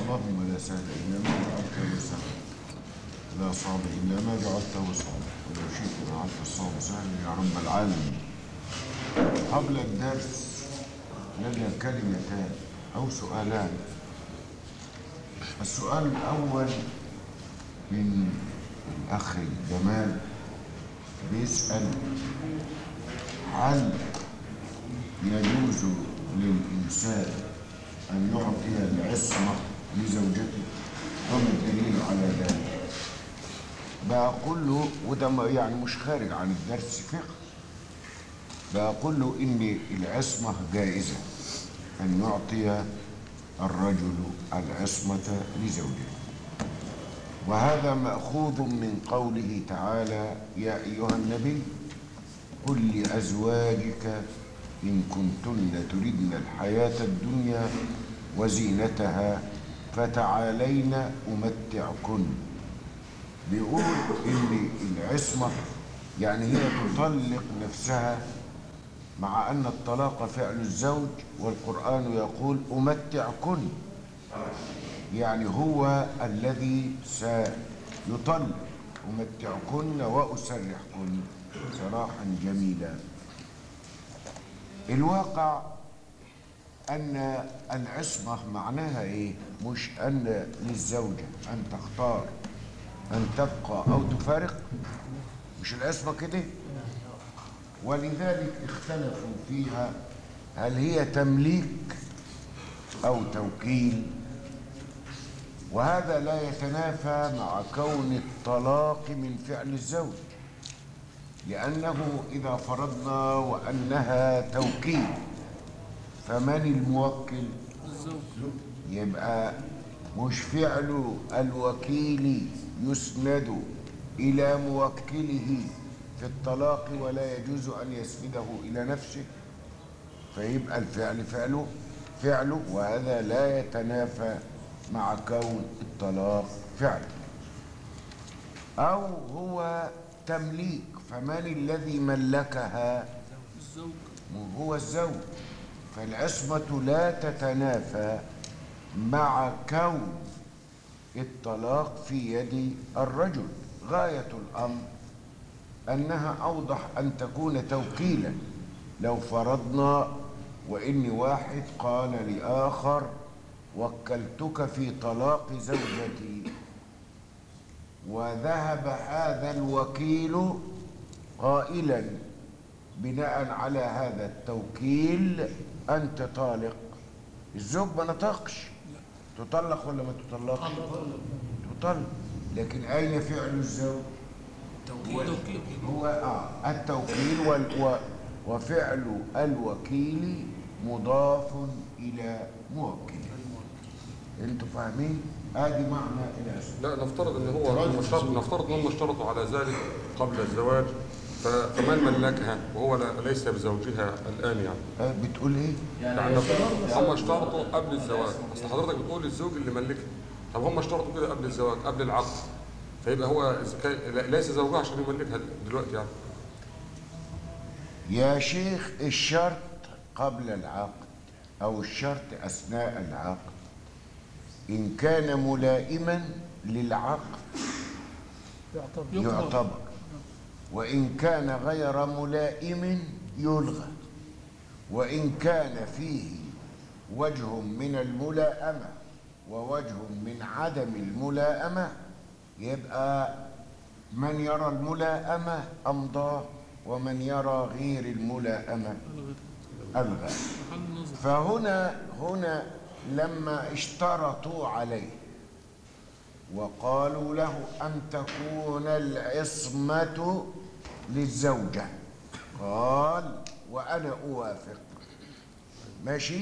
اللهم لا سهل إلا ما جعلته سهلا لا صعب إلا ما جعلته صعبا ولو شئت جعلت الصعب سهلا يا رب العالمين قبل الدرس لدي كلمتان أو سؤالان السؤال الأول من الأخ جمال بيسأل هل يجوز للإنسان أن يعطي العصمة لزوجته وما الدليل على ذلك بقول له وده ما- يعني مش خارج عن الدرس فقه بقول له إن العصمة جائزة أن يعطي الرجل العصمة لزوجته وهذا مأخوذ من قوله تعالى يا أيها النبي قل لأزواجك إن كنتن تردن الحياة الدنيا وزينتها فتعالين أمتعكن بيقول إن العصمة يعني هي تطلق نفسها مع أن الطلاق فعل الزوج والقرآن يقول أمتعكن يعني هو الذي سيطلق أمتعكن وأسرحكن سراحا جميلا الواقع أن العصمة معناها إيه؟ مش أن للزوجة أن تختار أن تبقى أو تفارق مش العصمة كده؟ ولذلك اختلفوا فيها هل هي تمليك أو توكيل وهذا لا يتنافى مع كون الطلاق من فعل الزوج لأنه إذا فرضنا وأنها توكيل فمن الموكل يبقى مش فعل الوكيل يسند إلى موكله في الطلاق ولا يجوز أن يسنده إلى نفسه فيبقى الفعل فعله فعله وهذا لا يتنافى مع كون الطلاق فعله أو هو تمليك فمن الذي ملكها الزوج هو الزوج فالعصمة لا تتنافى مع كون الطلاق في يد الرجل غاية الأمر أنها أوضح أن تكون توكيلا لو فرضنا وإن واحد قال لآخر وكلتك في طلاق زوجتي وذهب هذا الوكيل قائلا بناء على هذا التوكيل أنت طالق الزوج ما نطقش تطلق ولا ما تطلقش تطلق لكن أين فعل الزوج توكيد توكيد هو آه التوكيل وال و وفعل الوكيل مضاف إلى موكل انتوا فاهمين ادي معنى الاسم لا نفترض ان هو هم اشترط- نفترض ان هم اشترطوا على ذلك قبل الزواج ف- فمن ملكها وهو لا- ليس بزوجها الان يعني آه بتقول ايه يعني نفترض هم اشترطوا قبل الزواج اصل حضرتك بتقول الزوج اللي ملكها طب هم اشترطوا كده قبل الزواج قبل العقد فيبقى هو إذا كان- لا- ليس زوجها عشان يملكها دلوقتي يعني يا شيخ الشرط قبل العقد او الشرط اثناء العقد ان كان ملائما للعقد يقرأ يعتبر وإن كان غير ملائم يلغى وإن كان فيه وجه من الملائمة ووجه من عدم الملائمة يبقى من يرى الملائمة أمضاه ومن يرى غير الملائمة ألغى محل نظر فهنا هنا لما اشترطوا عليه وقالوا له أن تكون العصمة للزوجة قال وأنا أوافق ماشي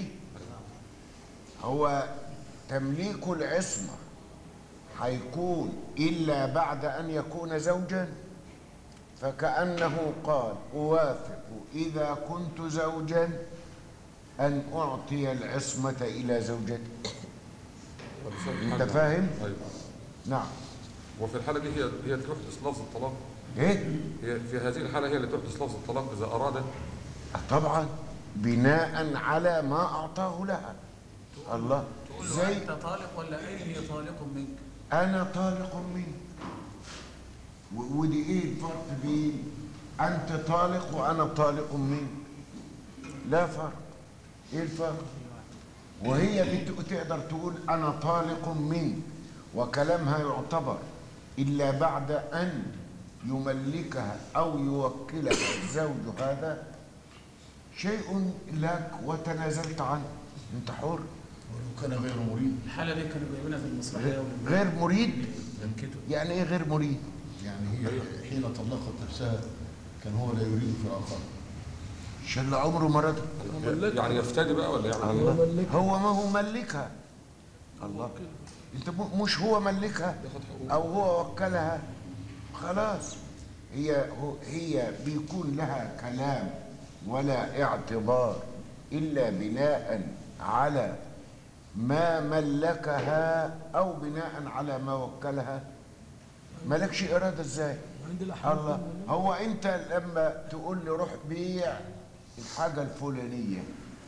هو تمليك العصمة هيكون إلا بعد أن يكون زوجا فكأنه قال أوافق إذا كنت زوجا أن أعطي العصمة إلى زوجتي أنت فاهم؟ ايوه نعم وفي الحاله دي هي هي تحدث لفظ الطلاق إيه؟ هي في هذه الحاله هي اللي تحدث لفظ الطلاق اذا اراد طبعا بناء على ما أعطاه لها الله تقول له زي- انت طالق ولا اني طالق منك أنا طالق منك و- ودي إيه الفرق بين أنت طالق وأنا طالق منك لا فرق إيه الفرق وهي بت- تقدر تقول أنا طالق منك وكلامها يعتبر إلا بعد أن يملكها أو يوكلها الزوج هذا شيء لك وتنازلت عنه أنت حر كان غير مريد الحالة دي كانوا جايبينها في المسرحية ولا- غير مريد ينكته يعني إيه غير مريد يعني هي حين طلقت نفسها كان هو لا يريد في الآخر عشان عمره ما رضى يعني يفتدي بقى ولا يعني إيه؟ الله هو ما هو ملكها الله انت م- مش هو ملكها او هو وكلها خلاص هي هو هي بيكون لها كلام ولا اعتبار الا بناء على ما ملكها او بناء على ما وكلها مالكش اراده ازاي عند الأحناف الله هو انت لما تقول لي روح بيع الحاجه الفلانيه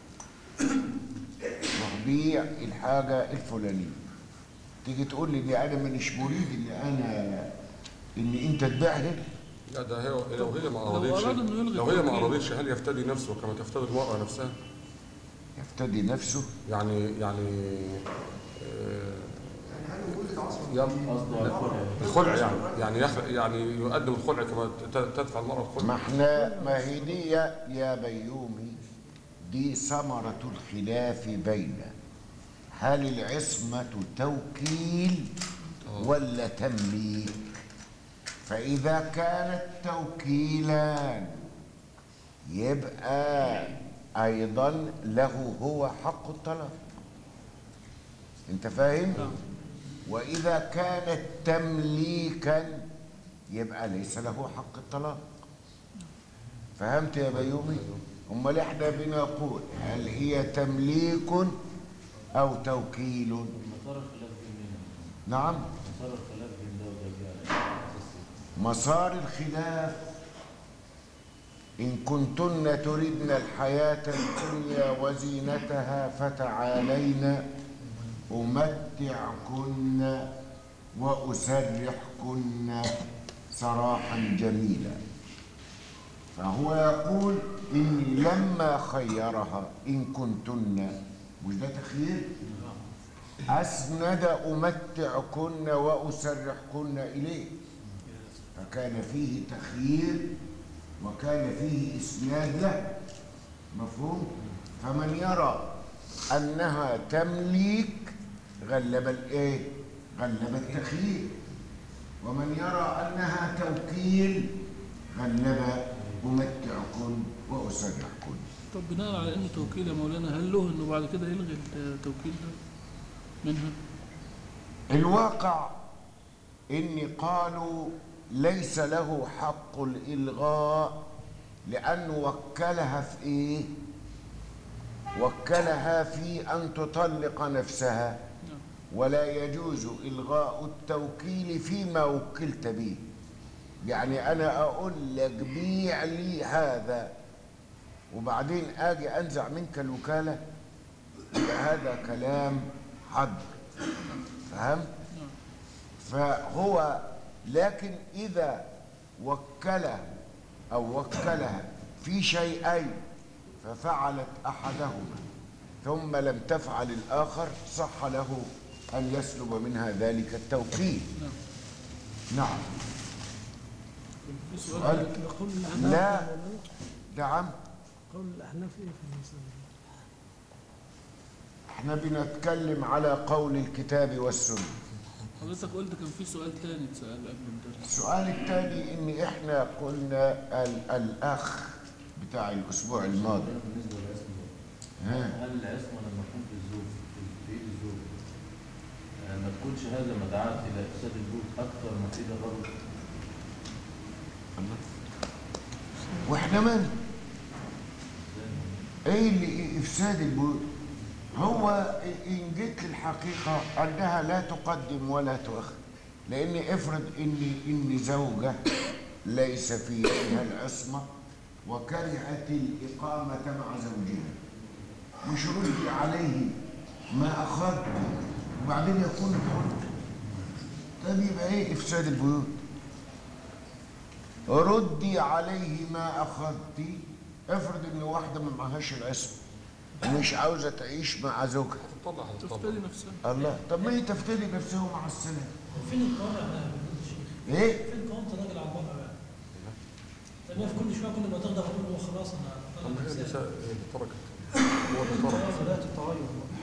روح بيع الحاجه الفلانيه تيجي تقول لي دي انا مانيش مريد ان انا ان انت تبيع لي لا ده هي لو هي ما لو أرادتش أراد إنه يلغي لو هي ما التوكيل. أرادتش هل يفتدي نفسه كما تفتدي المرأة نفسها؟ يفتدي نفسه يعني يعني آه، يلا الخلع يعني يعني يخلع يعني يقدم الخلع كما ت- تدفع المرأة ما الخلع احنا ما هي دي يا يا بيومي دي ثمرة الخلاف بين هل العصمة توكيل ولا تمليك فإذا كانت توكيلا يبقى أيضا له هو حق الطلاق أنت فاهم؟ وإذا كانت تمليكا يبقى ليس له حق الطلاق فهمت يا بيومي امال احنا بنقول هل هي تمليك او توكيل مسار الخلاف بين مين؟ نعم مسار الخلاف بين ده وده دي على أساس إيه؟ مسار الخلاف ان كنتن تردن الحياه الدنيا وزينتها فتعالين امتعكن واسرحكن سراحا جميلا فهو يقول إني لما خيرها إن كنتن مش ده تخيير أسند أمتعكن وأسرحكن إليه فكان فيه تخيير وكان فيه إسناد له مفهوم فمن يرى أنها تمليك غلب الإيه غلب التخيير ومن يرى أنها توكيل غلب أمتعكن وأسرحكن طب بناء على انه توكيل يا مولانا هل له انه بعد كده يلغي التوكيل ده منها؟ الواقع إن قالوا ليس له حق الإلغاء لأنه وكلها في إيه؟ وكلها في أن تطلق نفسها نعم ولا يجوز إلغاء التوكيل فيما وكلت به يعني أنا أقول لك بيع لي هذا وبعدين أجي أنزع منك الوكالة يبقى هذا كلام حد فهمت؟ نعم فهو لكن إذا وكله أو وكلها في شيئين ففعلت أحدهما ثم لم تفعل الآخر صح له أن يسلب منها ذلك التوكيل نعم نعم في سؤال؟ سؤال قول الأحناف لا. يا مولانا؟ نعم قول الأحناف إيه في المسألة دي؟ احنا بنتكلم على قول الكتاب والسنة حضرتك قلت كان في سؤال تاني اتسأل قبل الدرس السؤال الثاني ان احنا قلنا ال- الاخ بتاع الاسبوع الماضي بالنسبة للعصمة ها هل العصمة لما تكون في الزوج في إيد الزوج آه، ما تكونش هذا مدعاة إلى إفساد البيوت أكثر من إيد الرجل؟ واحنا من ايه اللي افساد البيوت هو ان جيت للحقيقه انها لا تقدم ولا تؤخر لان افرض ان ان زوجه ليس في يدها العصمه وكرهت الاقامه مع زوجها مش ردي عليه ما أخذت وبعدين يكون الحر طب يبقى إيه إفساد البيوت ردي عليه ما أخذت افرض إن واحدة ما معهاش العصمة ومش عاوزة تعيش مع زوجها هتطلع هتطلع تفتري نفسها الله طب ما هي تفتري نفسها مع السلامة فين القوام يا شيخ؟ إيه؟ فين قوامة الراجل على الوضع بقى؟ طب هي في كل شويه كل ما تغضب تقول له خلاص انا طب طالع هي نفسي. النساء هي اللي تركت هو اللي ترك خلاص بدات التغير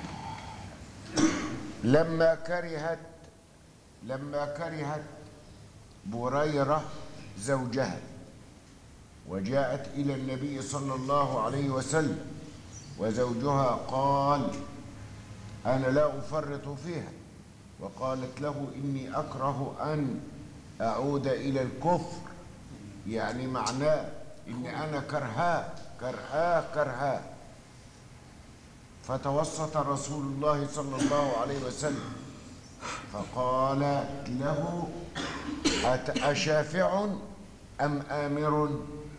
لما كرهت لما كرهت بريرة زوجها وجاءت إلى النبي صلى الله عليه وسلم وزوجها قال أنا لا أفرط فيها وقالت له إني أكره أن أعود إلى الكفر يعني معناه إني أنا كرهاه كرهاه كرهاه فتوسط رسول الله صلى الله عليه وسلم فقال له أت- أشافع أم آمر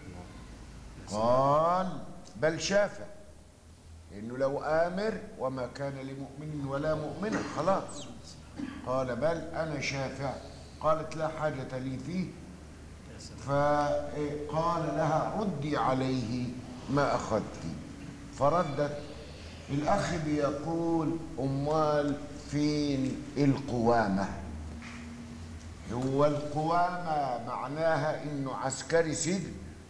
قال بل شافع لأنه لو آمر وما كان لمؤمن ولا مؤمنة خلاص قال بل أنا شافع قالت لا حاجة لي فيه فقال لها ردي عليه ما أخذت فردت الأخ بيقول أمال فين القوامة هو القوامة معناها إنه عسكري سجن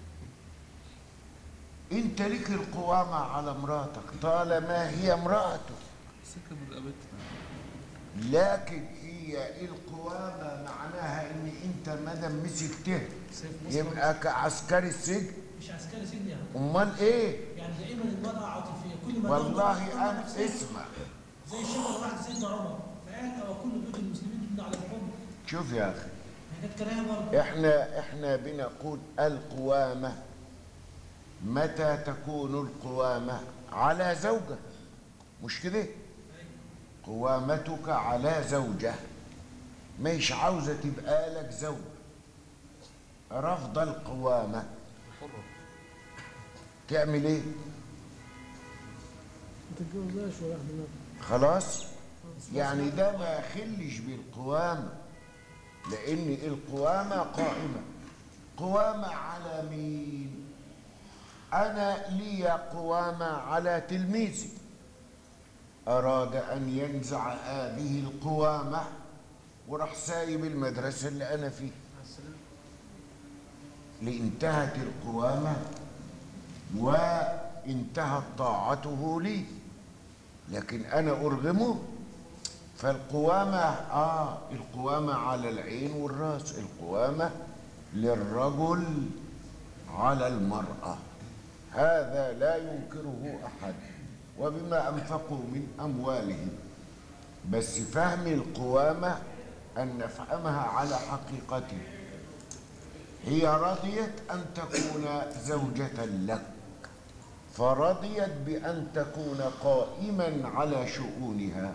أنت لك القوامة على مراتك طالما هي امرأته سكه من رقبتها لكن هي القوامة معناها إن أنت مادام مسكته سيف مصر يبقى كعسكري السجن مش عسكري سجن يعني أمال إيه؟ يعني دائما المراه عاطفيه كل ما والله تغضب أنا نفسها اسمع زي الشبه واحد سيدنا عمر فقال او كل بيوت المسلمين تبنى على الحب شوف يا أخي هي كانت كراهيه برضه احنا احنا بنقول القوامة متى تكون القوامة على زوجة مش كده قوامتك على زوجة مش عاوزة تبقى لك زوج رفض القوامة حرة تعمل ايه ما تتجوزهاش ولا احنا خلاص يعني ده ما يخلش بالقوامة لأن القوامة قائمة قوامة على مين أنا لي قوامة على تلميذي أراد أن ينزع هذه القوامة وراح سايب المدرسة اللي أنا فيها لانتهت القوامة وانتهت طاعته لي لكن أنا أرغمه فالقوامة آه القوامة على العين والرأس القوامة للرجل على المرأة هذا لا ينكره أحد وبما أنفقوا من أموالهم بس فهم القوامة أن نفهمها على حقيقته هي رضيت أن تكون زوجة لك فرضيت بأن تكون قائما على شؤونها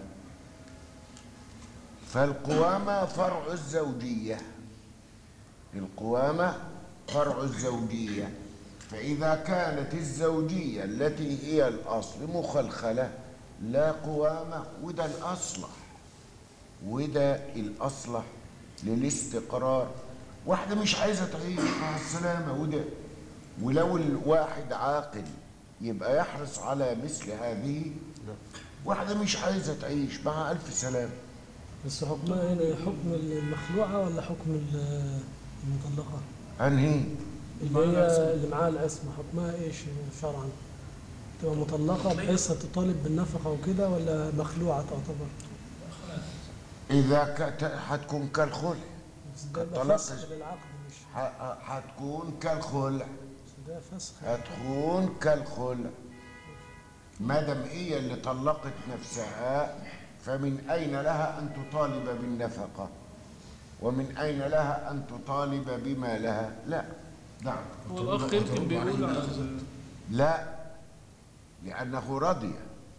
فالقوامة فرع الزوجية القوامة فرع الزوجية فإذا كانت الزوجية التي هي الأصل مخلخلة لا قوامة وده الأصلح وده الأصلح للاستقرار واحدة مش عايزة تعيش مع السلامة وده ولو الواحد عاقل يبقى يحرص على مثل هذه واحدة مش عايزة تعيش مع ألف سلامة بس حكمها هنا حكم المخلوعه ولا حكم ال- المطلقه؟ أنهي اللي هي اللي معاها العصمه حكمها ايش شرعا؟ تبقى مطلقه بحيث تطالب بالنفقه وكده ولا مخلوعه تعتبر؟ إذا كانت هتكون كالخلع بس ده يبقى الطلاق فسخ للعقد مش ه- هتكون كالخلع ده فسخ هتكون كالخلع ما دام هي اللي طلقت نفسها فمن أين لها أن تطالب بالنفقة ومن أين لها أن تطالب بما لها لا نعم هو الاخ يمكن بيقول على لا لأنه رضي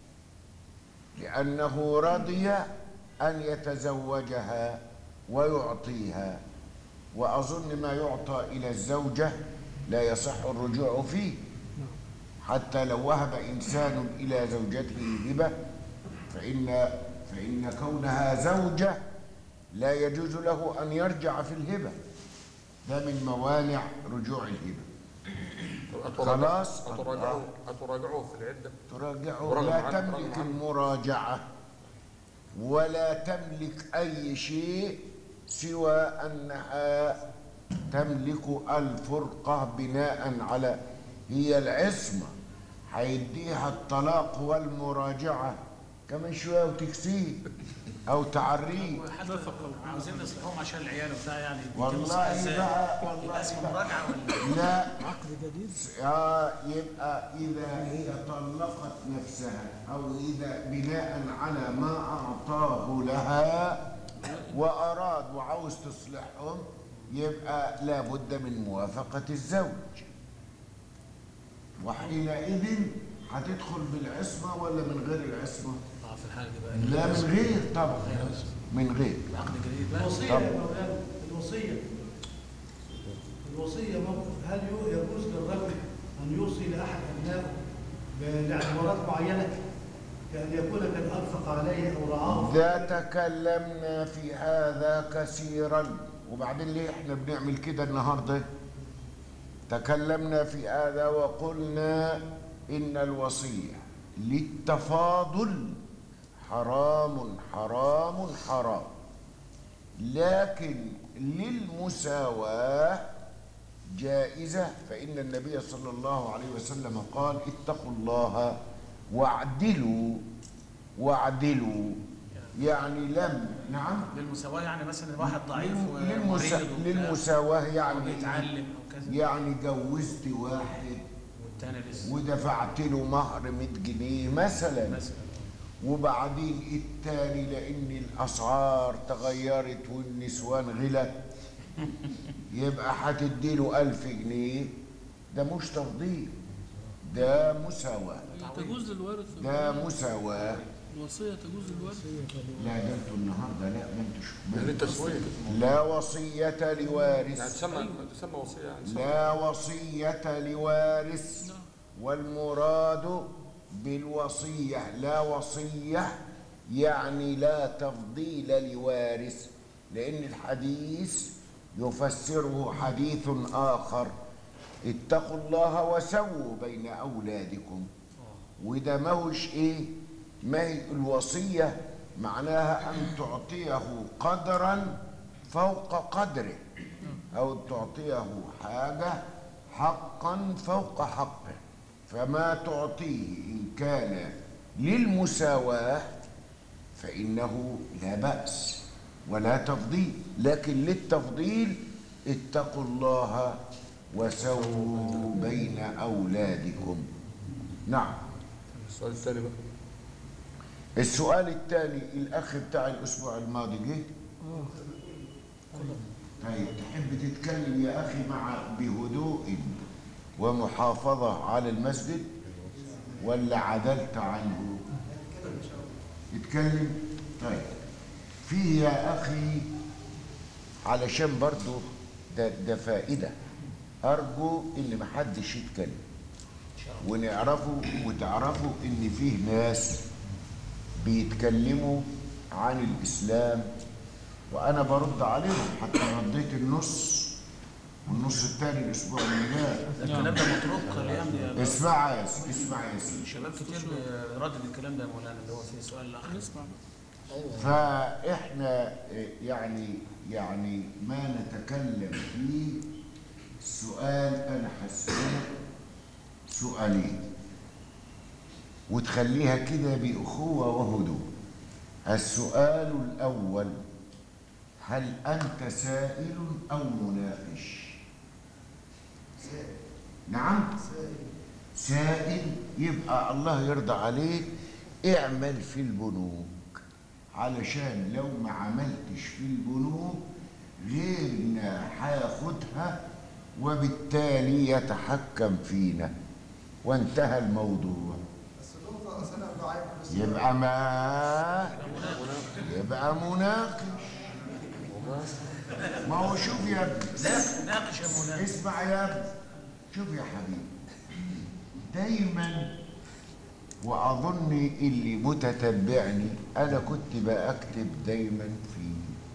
لأنه رضي أن يتزوجها ويعطيها وأظن ما يعطى إلى الزوجة لا يصح الرجوع فيه حتى لو وهب إنسان إلى زوجته هبة فإن فإن كونها زوجة لا يجوز له أن يرجع في الهبة ده من موانع رجوع الهبة خلاص. أتراجعه أتراجعه في العدة تراجعه ورغم لا عنه- تملك رغم عنه. المراجعة ولا تملك أي شيء سوى أنها تملك الفرقة بناء على هي العصمة هيديها الطلاق والمراجعة كمان شوية وتكسيه أو تعريه حتى عاوزين نصلحهم عشان العيال وبتاع يعني والله إزاي؟ بقى يبقى والله اسمه بقى مراجعه ولا لا عقد جديد آه يبقى إذا هي طلقت نفسها أو إذا بناء على ما أعطاه لها وأراد وعاوز تصلحهم يبقى لابد من موافقة الزوج وحينئذ هتدخل بالعصمة ولا من غير العصمة؟ اه في الحاله دي بقى لا من غير طبعا من غير عقد جديد بقى الوصية طب. يا مولانا الوصية الوصية موقف هل يو- يجوز للرجل أن يوصي لأحد أبنائه ب- لاعتبارات معينة كأن يكون قد أنفق عليه أو رعاه ذا تكلمنا في هذا كثيرا وبعدين ليه احنا بنعمل كده النهارده تكلمنا في هذا وقلنا ان الوصيه للتفاضل حرام حرام حرام لكن للمساواه جائزه فان النبي صلى الله عليه وسلم قال اتقوا الله واعدلوا واعدلوا يعني لم نعم للمساواه يعني مثلا واحد ضعيف للمسا... ومريض وبتاع، للمساواة أو يعني بيتعلم او كذا يعني جوزت واحد والتاني لسه ودفعت له مهر 100 جنيه مثلا مثلا وبعدين التاني لان الاسعار تغيرت والنسوان غلت يبقى هتدي له 1000 جنيه ده مش تفضيل ده مساواة تجوز للوارث ده مساواة الوصية تجوز للوارث لا ده انتوا النهارده لا ما انتوش يعني التسوية لا وصية يعني لوارث تسمى تسمى وصية يعني تسمى لا وصية لوارث نعم. والمراد بالوصية لا وصية يعني لا تفضيل لوارث لأن الحديث يفسره حديث آخر اتقوا الله وسووا بين أولادكم وده ما هوش إيه ما هي الوصية معناها أن تعطيه قدرا فوق قدره أو تعطيه حاجة حقا فوق حقه فما تعطيه إن كان للمساواة فإنه لا بأس ولا تفضيل لكن للتفضيل اتقوا الله وسووا بين أولادكم نعم السؤال الثاني بقى السؤال التالي الأخ بتاع الأسبوع الماضي جه طيب تحب تتكلم يا أخي مع بهدوء ومحافظة على المسجد ولا عدلت عنه اتكلم طيب في يا أخي علشان برضو ده, ده فائدة أرجو إن محدش يتكلم ونعرفوا وتعرفوا إن فيه ناس بيتكلموا عن الإسلام وأنا برد عليهم حتى رديت النص والنص التاني الأسبوع اللي جاي ده الكلام ده مطروق الايام دي اسمع يا سيدي اسمع يا سيدي شباب كتير بيردد الكلام ده يا مولانا اللي هو في السؤال الاخر نسمع بقى. فإحنا يعني يعني ما نتكلم فيه سؤال أنا هسألك سؤالين وتخليها كده بأخوة وهدوء السؤال الأول هل أنت سائل أو مناقش نعم سائل يبقى الله يرضى عليك اعمل في البنوك علشان لو ما عملتش في البنوك غيرنا هياخدها وبالتالي يتحكم فينا وانتهى الموضوع يبقى ما يبقى مناقش ما هو شوف يا ابني لا ناقش يا مولانا اسمع يا ابني شوف يا حبيبي دايما وأظن اللي متتبعني أنا كنت بأكتب دايما في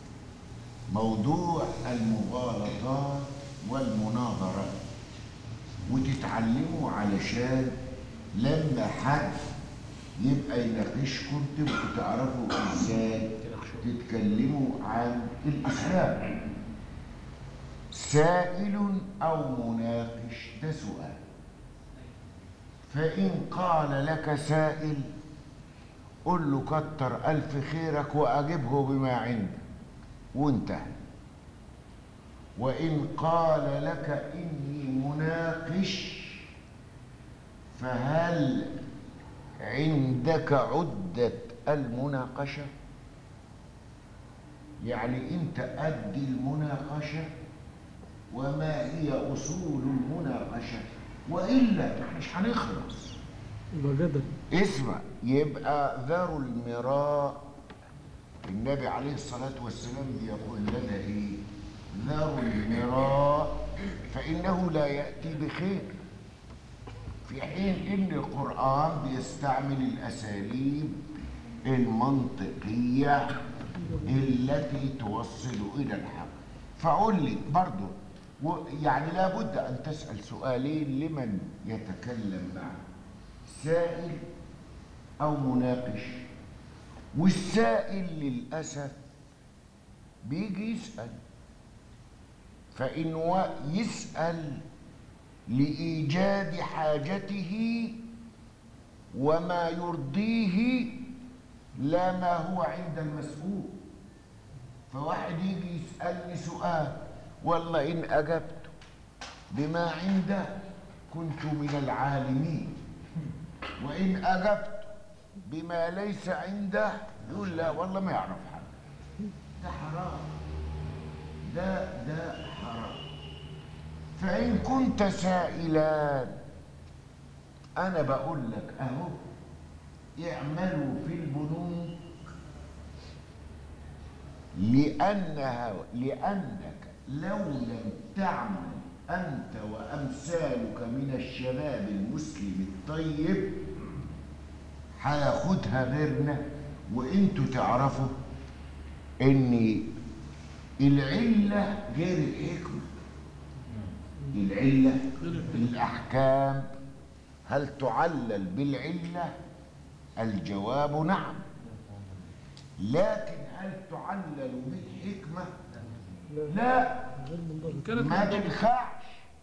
موضوع المغالطات والمناظرات وتتعلموا علشان لما حد يبقى يناقشكم تبقوا تعرفوا ازاي تتكلموا عن الاسلام سائل او مناقش ده سؤال فان قال لك سائل قل له كتر الف خيرك واجبه بما عندك وانتهى وإن قال لك إني مناقش فهل عندك عدة المناقشة؟ يعني أنت قد المناقشة وما هي أصول المناقشة وإلا مش هنخلص يبقى جدل اسمع يبقى ذروا المراء النبي عليه الصلاة والسلام بيقول لنا ايه ذروا المراء فإنه لا يأتي بخير في حين ان القرآن بيستعمل الأساليب المنطقية التي توصل إلى الحق فقول لي برضو و- يعني لابد أن تسأل سؤالين لمن يتكلم معه سائل أو مناقش والسائل للأسف بيجي يسأل فإن و- يسأل لإيجاد حاجته وما يرضيه لا ما هو عند المسؤول فواحد يجي يسألني سؤال والله إن أجبت بما عنده كنت من العالمين وإن أجبت بما ليس عنده يقول لا والله ما يعرف حاجة ده حرام ده ده حرام فإن كنت سائلا أنا بقول لك أهو اعملوا في البنوك لأنها لأنك لو لم تعمل أنت وأمثالك من الشباب المسلم الطيب هياخدها غيرنا وانتوا تعرفوا ان العلة غير الحكمة العلة الأحكام هل تعلل بالعلة الجواب نعم لكن هل تعلل بالحكمة لا غير منضبط إن كانت ما منضبطة. تنفعش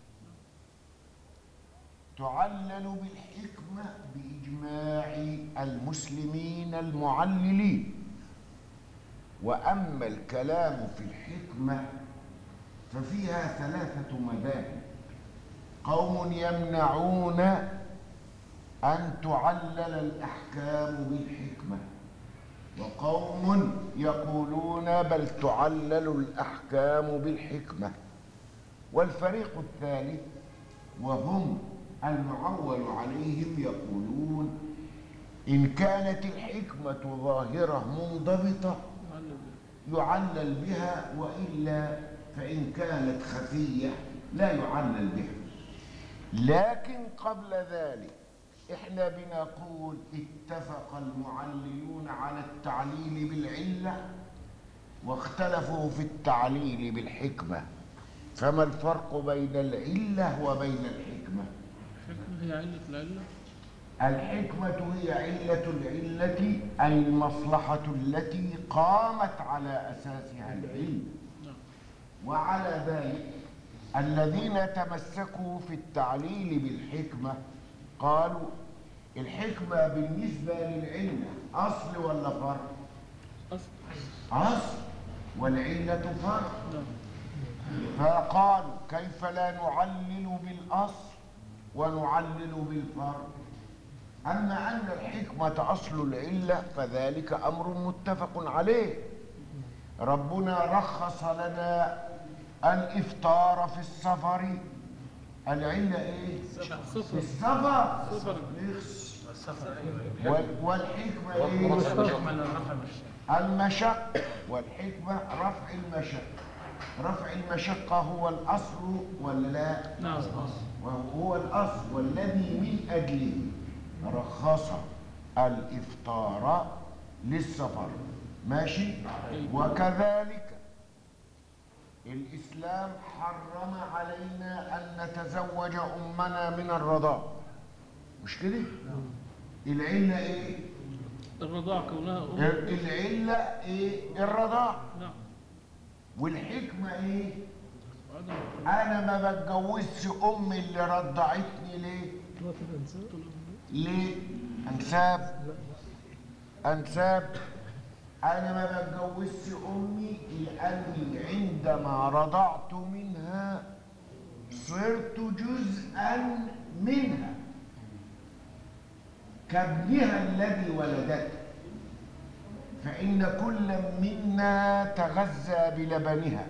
تعلل بالحكمة بإجماع المسلمين المعللين وأما الكلام في الحكمة ففيها ثلاثة مذاهب قوم يمنعون أن تعلل الأحكام بالحكمة وقوم يقولون بل تعلل الأحكام بالحكمة والفريق الثالث وهم المعول عليهم يقولون إن كانت الحكمة ظاهرة منضبطة يعلل بها وإلا فإن كانت خفية لا يعلل بها لكن قبل ذلك احنا بنقول اتفق المعللون على التعليل بالعلة واختلفوا في التعليل بالحكمة فما الفرق بين العلة وبين الحكمة الحكمة هي علة العلة الحكمة هي علة العلة أي المصلحة التي قامت على أساسها العلم نعم وعلى ذلك الذين تمسكوا في التعليل بالحكمة قالوا الحكمة بالنسبة للعلة أصل ولا فرع؟ أصل أصل والعلة فرع نعم فقالوا كيف لا نعلل بالأصل ونعلل بالفرع أما أن الحكمة أصل العلة فذلك أمر متفق عليه ربنا رخص لنا الإفطار في السفر العلة إيه؟ في صفر السفر سفر. نخس. السفر ايوه وال- والحكمة إيه؟ الحكمه اللي رفع الشيء المشقة والحكمة رفع المشقة رفع المشقة هو الأصل ولا لا؟ نعم وهو الأصل والذي من أجله رخص الإفطار للسفر ماشي وكذلك الإسلام حرم علينا أن نتزوج أمنا من الرضاع مش كده؟ العلة إيه؟ الرضاع كونها أم العلة إيه؟ الرضاع نعم والحكمة إيه؟ وعدم أنا ما بتجوزش أمي اللي رضعتني ليه؟ دلوقتي الانسان ليه؟ أنساب أنساب أنا ما بتجوزش أمي لأني عندما رضعت منها صرت جزءا منها كابنها الذي ولدته فإن كل منا تغذى بلبنها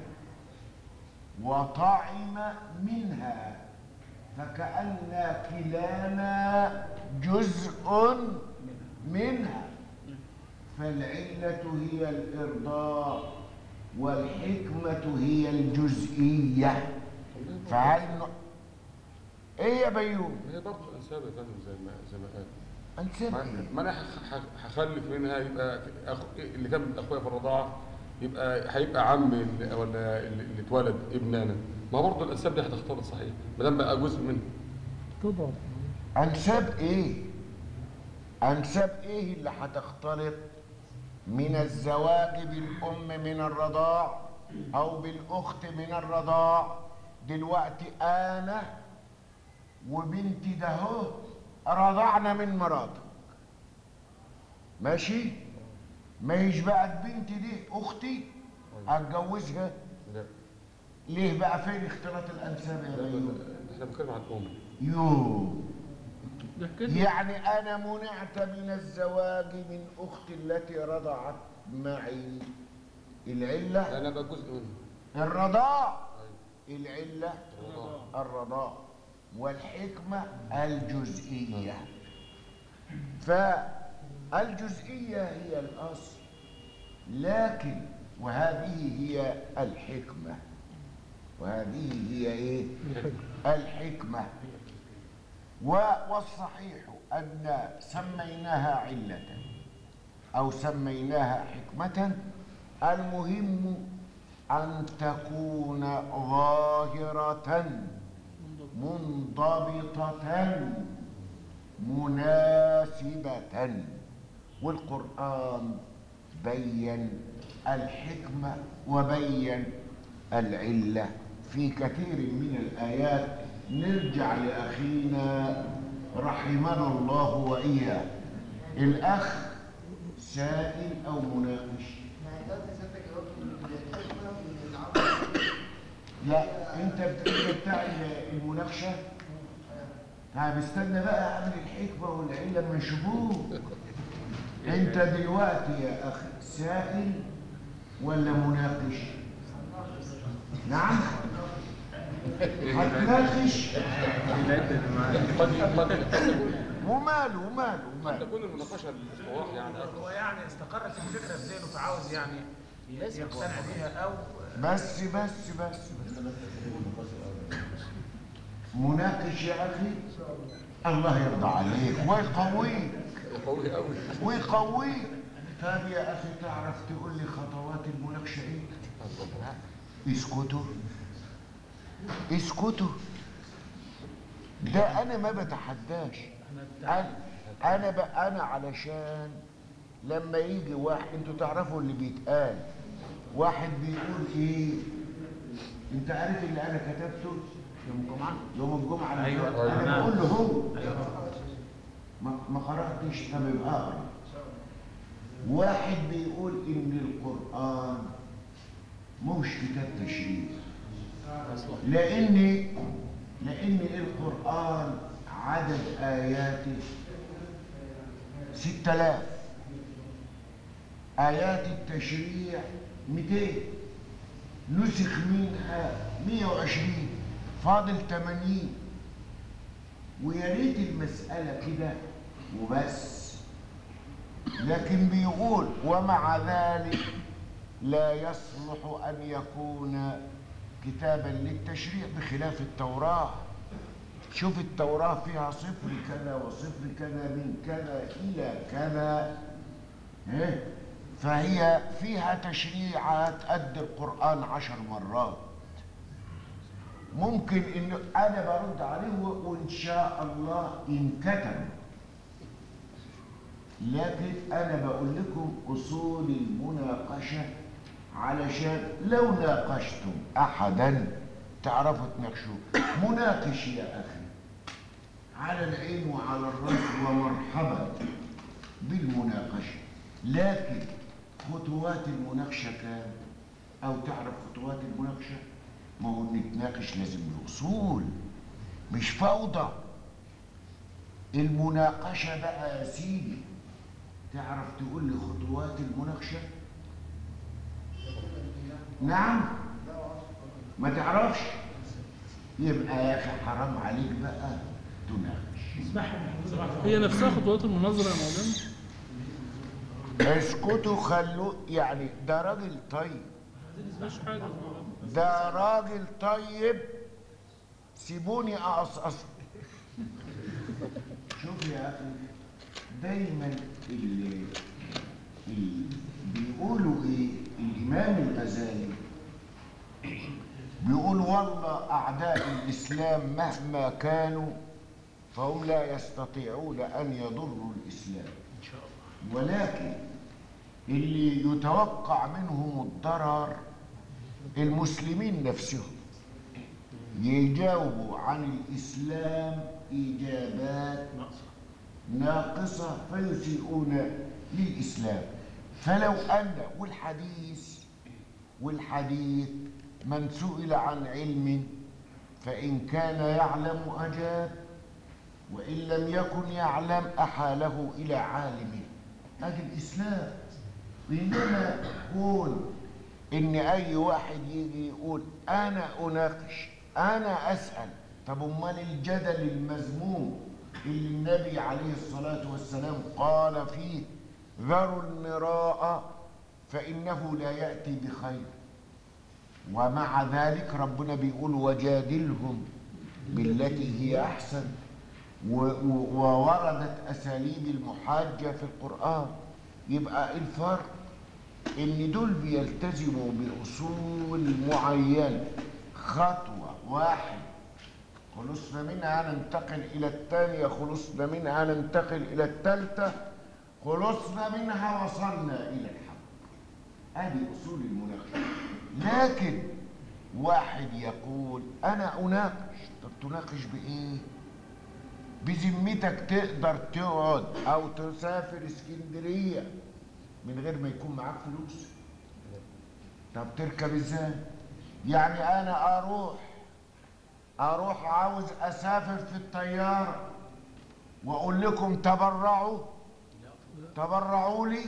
وطعم منها فكأن كلانا جزء منها فالعلة هي الإرضاء والحكمة هي الجزئية فهل ن... ايه يا بيوم هي برضه انساب يا فندم زي ما زي ما قال انسب ما- ما انا هخ- هخ- هخلف منها يبقى أخ... اللي كان من اخويا في الرضاعه يبقى هيبقى عمي اللي- ولا اللي اللي اتولد ابن انا ما برضه الانساب دي هتختلط صحيح ما دام بقى جزء منه تضعف انساب ايه انساب ايه اللي هتختلط من الزواج بالام من الرضاع او بالاخت من الرضاع دلوقتي انا وبنتي ده هو رضعنا من مراتك ماشي ما هيش بقى بنتي دي اختي اتجوزها لا ليه بقى فين اختلاط الانساب يا لا بيوم لا، احنا بنتكلم عن الام يو ده كده يعني أنا منعت من الزواج من أختي التي رضعت معي العلة انا بقى جزء منه الرضاع أيوة. العلة الرضاعة. الرضاع والحكمة الجزئية فالجزئية هي الأصل لكن وهذه هي الحكمة وهذه هي إيه؟ الحكمة و- والصحيح أن سميناها علة أو سميناها حكمة المهم أن تكون ظاهرة منضبطة مناسبة والقرآن بين الحكمة وبين العلة في كثير من الآيات نرجع لأخينا رحمنا الله وإياه الأخ سائل أو مناقش لا انت بت- بتاع المناقشه طيب استنى بقى اعمل الحكمه والعله لما نشوفوك انت دلوقتي يا اخي سائل ولا مناقش نعم هتناقش قد قد قد تكون وماله وماله قد وماله تكون المناقشه الاصلاح يعني هو أكثر. يعني استقرت الفكره في ذهنه فعاوز يعني يقتنع بيها او بس بس بس, بس. مناقش يا اخي الله يرضى عليك ويقويك قوي قوي ويقويك طب يا اخي تعرف تقول لي خطوات المناقشه ايه اسكتوا اسكتوا ده انا ما بتحداش انا انا بقى انا علشان لما يجي واحد انتوا تعرفوا اللي بيتقال واحد بيقول ايه انت عارف اللي انا كتبته يوم الجمعه يوم الجمعه اللي أيوة. فات؟ انا نعم. بقول له هو ايوه ما ما قرأتش طب يبقى اقرا واحد بيقول ان القرآن مش كتاب تشريف لان لان القرآن عدد آياته ستة آلاف آيات التشريع 200 نسخ منها 120 فاضل 80 ويا ريت المسألة كده وبس لكن بيقول ومع ذلك لا يصلح أن يكون كتابا للتشريع بخلاف التوراة شوف التوراة فيها صفر كذا وصفر كذا من كذا إلى كذا إيه؟ فهي فيها تشريعات قد القرآن عشر مرات ممكن إن أنا برد عليه وإن شاء الله إن كتب لكن أنا بقول لكم أصول المناقشة علشان لو ناقشتم أحدا تعرفوا تناقشوه مناقش يا أخي على العين وعلى الرأس ومرحبا بالمناقشة لكن خطوات المناقشة كام أو تعرف خطوات المناقشة ما هو نتناقش لازم بأصول مش فوضى المناقشة بقى يا سيدي تعرف تقول لي خطوات المناقشة نعم ما تعرفش يبقى يا أخي حرام عليك بقى تناقش هي نفسها خطوات المناظرة يا مولانا اسكتوا خلوا يعني ده راجل طيب مفيش حاجة يا مولانا ده راجل طيب سيبوني اقصقص شوف يا اخي دايما اللي, اللي بيقولوا ايه الامام الغزالي بيقول والله اعداء الاسلام مهما كانوا فهم لا يستطيعون ان يضروا الاسلام ولكن اللي يتوقع منهم الضرر المسلمين نفسهم يجاوبوا عن الإسلام إجابات ناقصة فيسيئون للإسلام فلو أن والحديث والحديث من سئل عن علم فإن كان يعلم أجاب وإن لم يكن يعلم أحاله إلى عالمه هذا الإسلام إنما كون إن أي واحد يجي يقول أنا أناقش أنا أسأل طب أمال الجدل المذموم اللي النبي عليه الصلاة والسلام قال فيه ذروا المراء فإنه لا يأتي بخير ومع ذلك ربنا بيقول وجادلهم بالتي هي أحسن و- و- ووردت أساليب المحاجة في القرآن يبقى الفرق إن دول بيلتزموا بأصول معينة خطوة واحد خلصنا منها ننتقل إلى الثانية خلصنا منها ننتقل إلى الثالثة خلصنا منها وصلنا إلى الحق هذه أصول المناقشة لكن واحد يقول أنا أناقش طب تناقش بإيه؟ بذمتك تقدر تقعد أو تسافر اسكندرية من غير ما يكون معاك فلوس طب تركب ازاي يعني انا اروح اروح عاوز اسافر في الطياره واقول لكم تبرعوا تبرعوا لي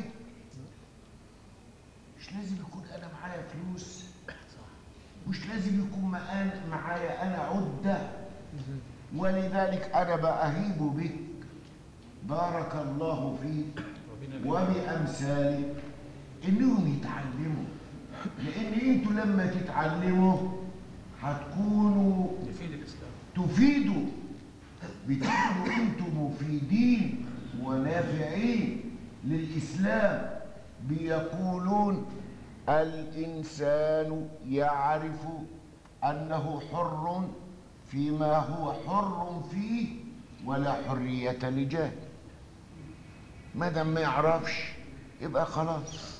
مش لازم يكون انا معايا فلوس مش لازم يكون معانا- معايا انا عده ولذلك انا باهيب بك بارك الله فيك وبأمثالك إنهم يتعلموا لأن أنتوا لما تتعلموا هتكونوا يفيد الاسلام تفيدوا بتكونوا أنتم مفيدين ونافعين للإسلام بيقولون الإنسان يعرف أنه حر فيما هو حر فيه ولا حرية لجاهل ما دام ما يعرفش يبقى خلاص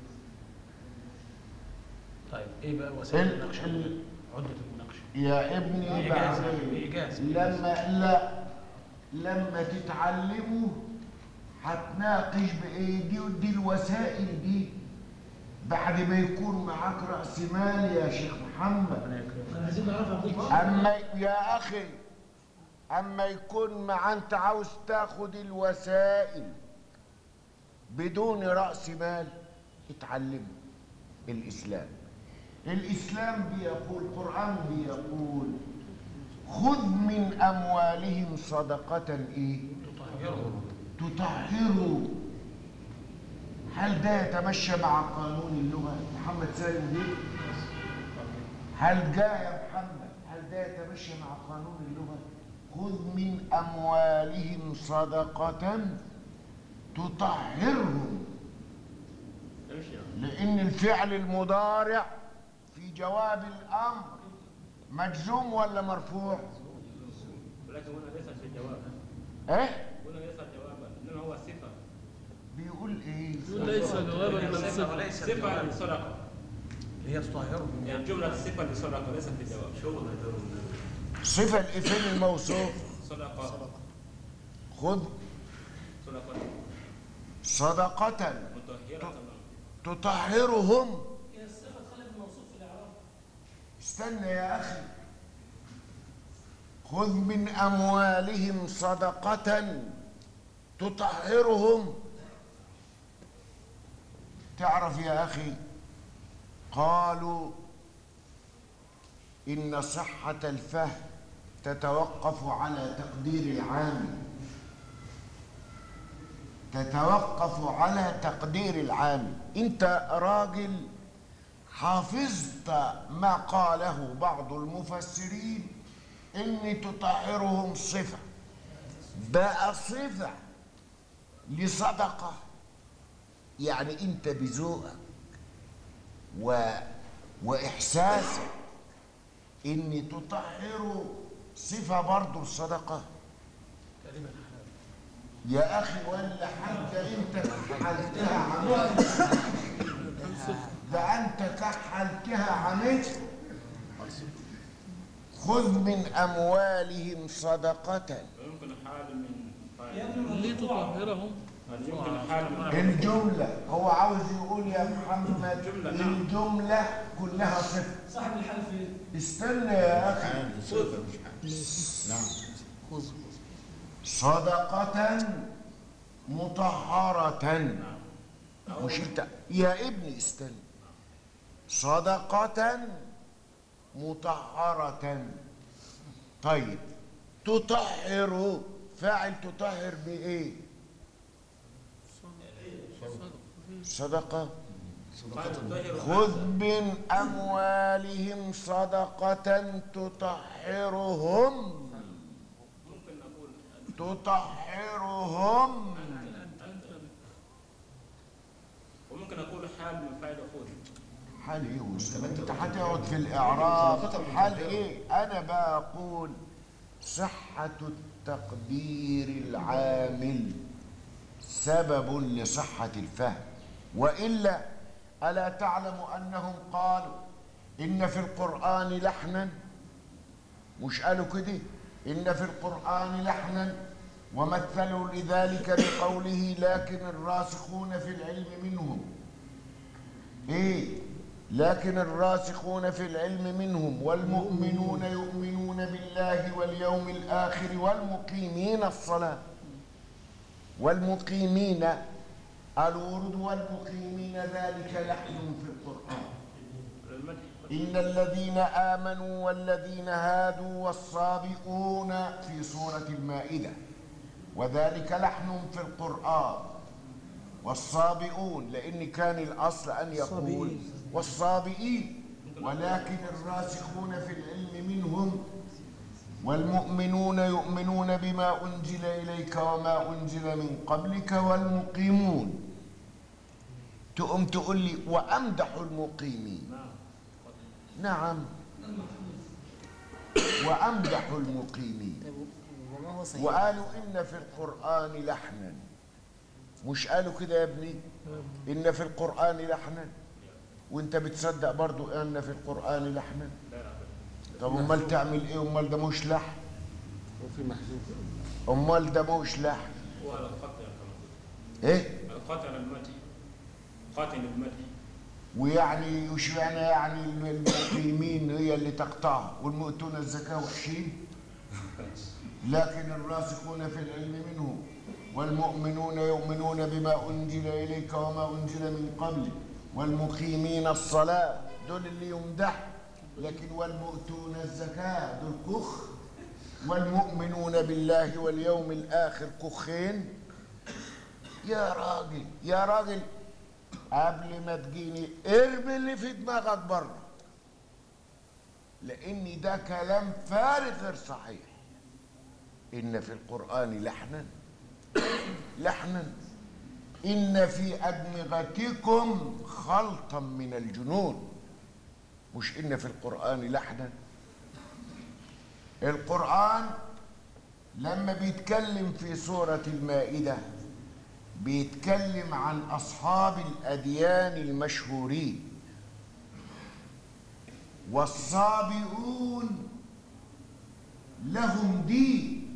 طيب ايه بقى وسائل ال- المناقشه ال- عده المناقشه يا ابني إيجاز بعدين إيجاز لما لا لما تتعلموا هتناقش بايه دي دي الوسائل دي بعد ما يكون معاك راس مال يا شيخ محمد عايزين نعرفها دي اما يا اخي اما يكون مع انت عاوز تاخد الوسائل بدون راس مال اتعلم الاسلام الاسلام بيقول القران بيقول خذ من اموالهم صدقه ايه تطهروا هل ده يتمشى مع قانون اللغه محمد سالم دي هل جاء يا محمد هل ده يتمشى مع قانون اللغه خذ من أموالهم صدقة تطهرهم لأن الفعل المضارع في جواب الأمر مجزوم ولا مرفوع؟ ولكن هنا ليس في الجواب إيه؟ هنا ليس جوابا انما هو صفه بيقول إيه؟ يقول ليس جوابا بل صفة صفه للصدقه هي تطهرهم يعني جمله صفه للصدقه ليست في الجواب شو صفة الإفعال الموصوف صدقه خذ صدقه صدقة مطهره تطهرهم هي الصفة تخلي الموصوف في الإعراب استنى يا أخي خذ من أموالهم صدقة تطهرهم تعرف يا أخي قالوا إن صحة الفهم تتوقف على تقدير العامل تتوقف على تقدير العامل انت راجل حافظت ما قاله بعض المفسرين ان تطهرهم صفه بقى صفه لصدقه يعني انت بذوقك و واحساسك ان تطهر صفه برضه الصدقه يا اخي ولا حتى انت كحلتها عملت ده انت كحلتها عملت خذ من اموالهم صدقه ويمكن حال من فاعل لتطهرهم هل يمكن حال من الجمله هو عاوز يقول يا محمد جملة، نعم. الجمله كلها صفه صاحب الحال فين؟ استنى يا اخي صدقة مطهرة مش انت يا ابني استنى صدقة مطهرة طيب تطهر فاعل تطهر بإيه؟ صدقة خذ من أموالهم صدقة تطهرهم ممكن نقول تطهرهم وممكن نقول حال من فاعل خذ حال ايه وانت انت هتقعد في الاعراب حال ايه انا بقول صحة التقدير العامل سبب لصحة الفهم وإلا ألا تعلم أنهم قالوا إن في القرآن لحنا مش قالوا كده إن في القرآن لحنا ومثلوا لذلك بقوله لكن الراسخون في العلم منهم ايه لكن الراسخون في العلم منهم والمؤمنون يؤمنون بالله واليوم الآخر والمقيمين الصلاة والمقيمين الورد والمقيمين ذلك لحن في القرآن المدح إن الذين آمنوا والذين هادوا والصابئون في سورة المائدة وذلك لحن في القرآن والصابئون لأن كان الأصل أن يقول الصابئين. والصابئين ولكن الراسخون في العلم منهم والمؤمنون يؤمنون بما أنزل إليك وما أنزل من قبلك والمقيمون تقوم تقول لي وأمدح المقيمين نعم وأمدح المقيمين وما هو صحيح وقالوا إن في القرآن لحنا مش قالوا كده يا ابني إن في القرآن لحنا وانت بتصدق برضو ان في القرآن لحنا طب امال تعمل ايه امال ده مش لحن وفي محذوف امال ده مش لحن هو على الخط يا كمان ايه القاتل المدح قاتل المدح ويعني وشمعنى يعني المقيمين هي اللي تقطعها والمؤتون الزكاة وحشين لكن الراسخون في العلم منهم والمؤمنون يؤمنون بما أنزل إليك وما أنزل من قبلك والمقيمين الصلاة دول اللي يمدح لكن والمؤتون الزكاة دول كخ والمؤمنون بالله واليوم الآخر كخين يا راجل يا راجل قبل ما تجيني ارمي اللي في دماغك بره لان ده كلام فارغ غير صحيح إن في القرآن لحنا لحنا إن في أدمغتكم خلطا من الجنون مش إن في القرآن لحنا القرآن لما بيتكلم في سورة المائدة بيتكلم عن أصحاب الأديان المشهورين والصابئون لهم دين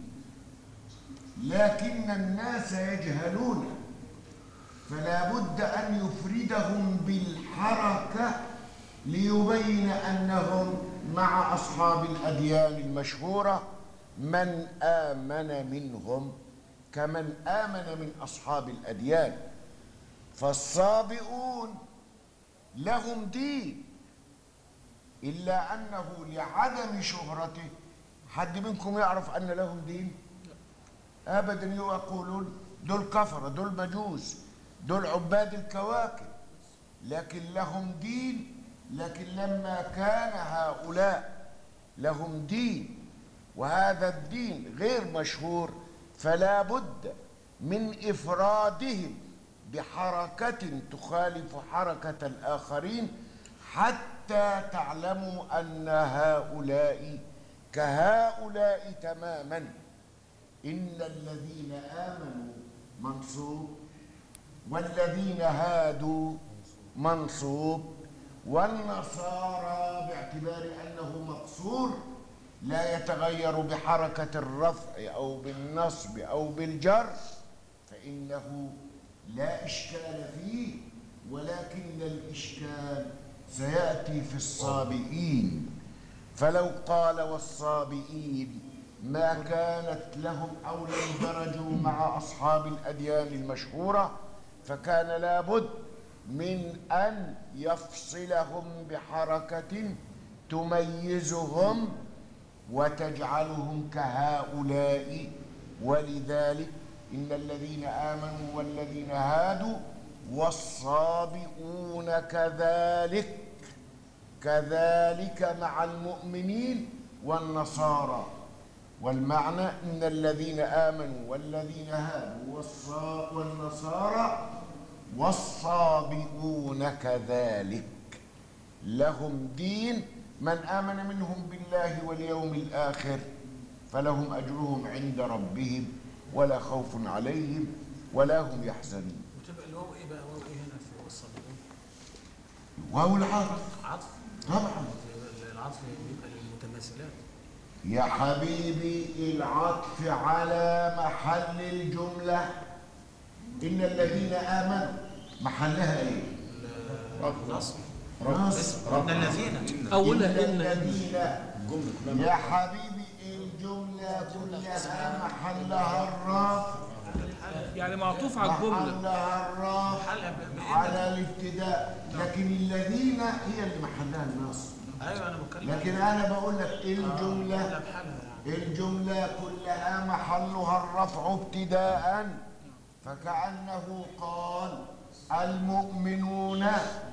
لكن الناس يجهلون فلا بد أن يفردهم بالحركة ليبين أنهم مع أصحاب الأديان المشهورة من آمن منهم كمن آمن من أصحاب الأديان فالصابئون لهم دين إلا أنه لعدم شهرته حد منكم يعرف أن لهم دين أبدا يقولون دول كفرة دول مجوس دول عباد الكواكب لكن لهم دين لكن لما كان هؤلاء لهم دين وهذا الدين غير مشهور فلا بد من إفرادهم بحركة تخالف حركة الآخرين حتى تعلموا أن هؤلاء كهؤلاء تماما إن الذين آمنوا منصوب والذين هادوا منصوب والنصارى باعتبار أنه مقصور لا يتغير بحركة الرفع أو بالنصب أو بالجر فإنه لا إشكال فيه ولكن الإشكال سيأتي في الصابئين فلو قال والصابئين ما كانت لهم أو لم درجوا مع أصحاب الأديان المشهورة فكان لابد من أن يفصلهم بحركة تميزهم وتجعلهم كهؤلاء ولذلك إن الذين آمنوا والذين هادوا والصابئون كذلك كذلك مع المؤمنين والنصارى والمعنى إن الذين آمنوا والذين هادوا والصا- والنصارى والصابئون كذلك لهم دين من آمن منهم بالله واليوم الآخر فلهم أجرهم عند ربهم ولا خوف عليهم ولا هم يحزنون وتبقى الواو ايه بقى واو ايه هنا في الصابئين؟ واو العرب عطف طبعا العطف بيبقى للمتماثلات يا حبيبي العطف على محل الجملة إن الذين آمنوا محلها إيه؟ النصب رفع ان الذين أولها إن إن الذين يا حبيبي الجملة كلها محلها الرفع يعني معطوف على الجملة محلها الرفع حلقه ب- بإيه؟ على الابتداء لكن الذين هي اللي محلها النصب ايوه انا بتكلم لكن أنا بقول لك الجملة لا بحالها يعني الجملة كلها محلها الرفع ابتداء فكأنه قال المؤمنون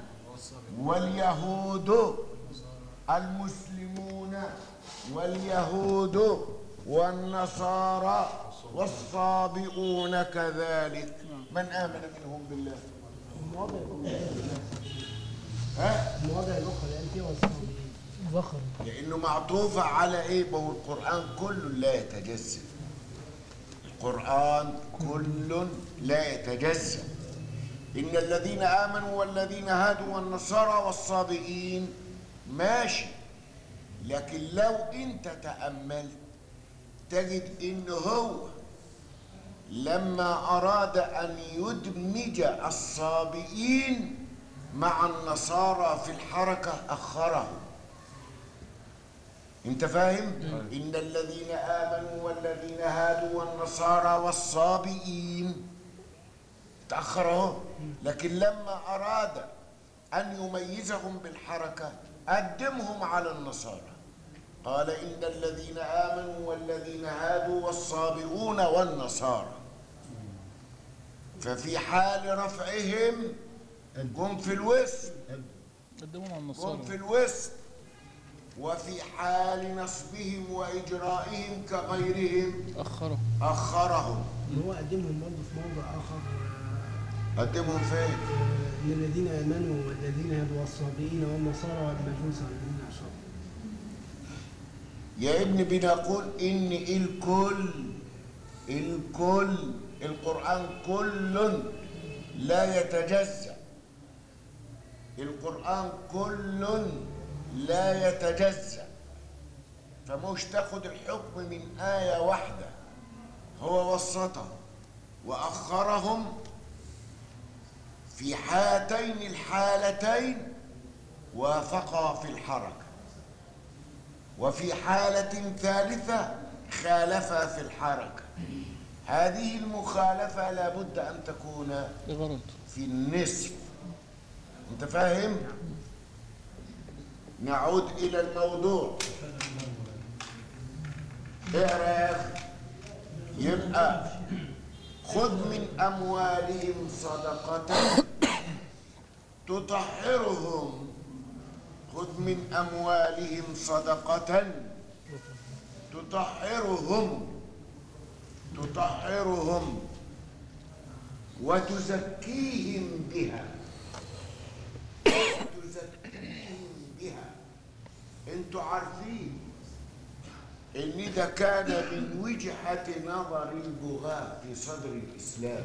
واليهود المسلمون واليهود والنصارى والصابئون كذلك من آمن منهم بالله المواضع الأخرى ها المواضع الأخرى يعني فيها والصابئين ذخر لانه معطوفه على ايه ما هو القران كله لا يتجسد القران كل لا يتجسد ان الذين امنوا والذين هادوا والنصارى والصابئين ماشي لكن لو انت تاملت تجد ان هو لما اراد ان يدمج الصابئين مع النصارى في الحركه اخرهم انت فاهم ان الذين امنوا والذين هادوا والنصارى والصابئين تاخر اهو لكن لما اراد ان يميزهم بالحركه قدمهم على النصارى قال ان الذين امنوا والذين هادوا والصابئون والنصارى ففي حال رفعهم جم في الوسط قدموهم على جم في النصارى الوسط وفي حال نصبهم وإجرائهم كغيرهم أخره أخرهم هو قدمهم برضه في موضع آخر قدمهم فين؟ آه، إن الذين آمنوا والذين هدوا الصابئين والنصارى والمجوس الذين أشركوا يا ابني بنقول إن الكل الكل القرآن كل لا يتجزأ القرآن كل لا يتجزأ فمش تاخد الحكم من آية واحدة هو وسطها وأخرهم في هاتين الحالتين وافقا في الحركة وفي حالة ثالثة خالفا في الحركة هذه المخالفة لابد أن تكون لغرض في النصف انت فاهم نعود الى الموضوع اقرا يا اخي يبقى خذ من اموالهم صدقه تطهرهم خذ من اموالهم صدقه تطهرهم تطهرهم وتزكيهم بها وتزكيهم بها انتوا عارفين ان ده كان من وجهة نظر البغاة في صدر الاسلام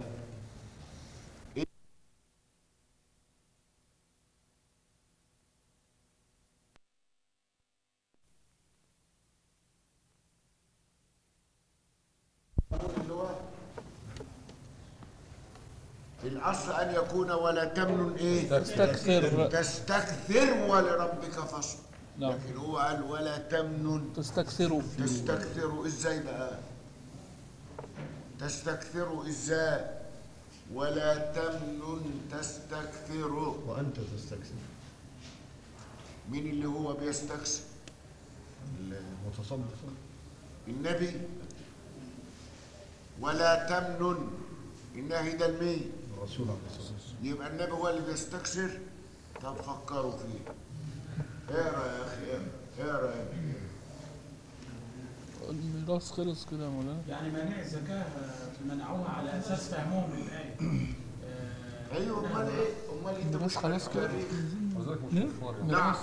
اللي هو الأصل أن يكون ولا تمنن إيه؟ تستكثر تستكثر ولربك فاصبر نعم لكن هو قال ولا تمنن تستكثروا تستكثر إزاي بقى؟ تستكثر إزاي؟ ولا تمنن تستكثر وأنت تستكثر مين اللي هو بيستكثر؟ المتصدق النبي ولا تمنن النهي ده المين؟ الرسول عليه الصلاة والسلام يبقى النبي هو اللي بيستكثر طب فكروا فيه اقرا يا اخي اقرا اقرا يا ابني. الميراث خلص كده يا مولانا يعني مانع الزكاة آه، منعوها على أساس فهمهم للآية آه، ايوه امال ايه امال انت مش خلاص كده؟ وذلك مش مشوار يعني. نعم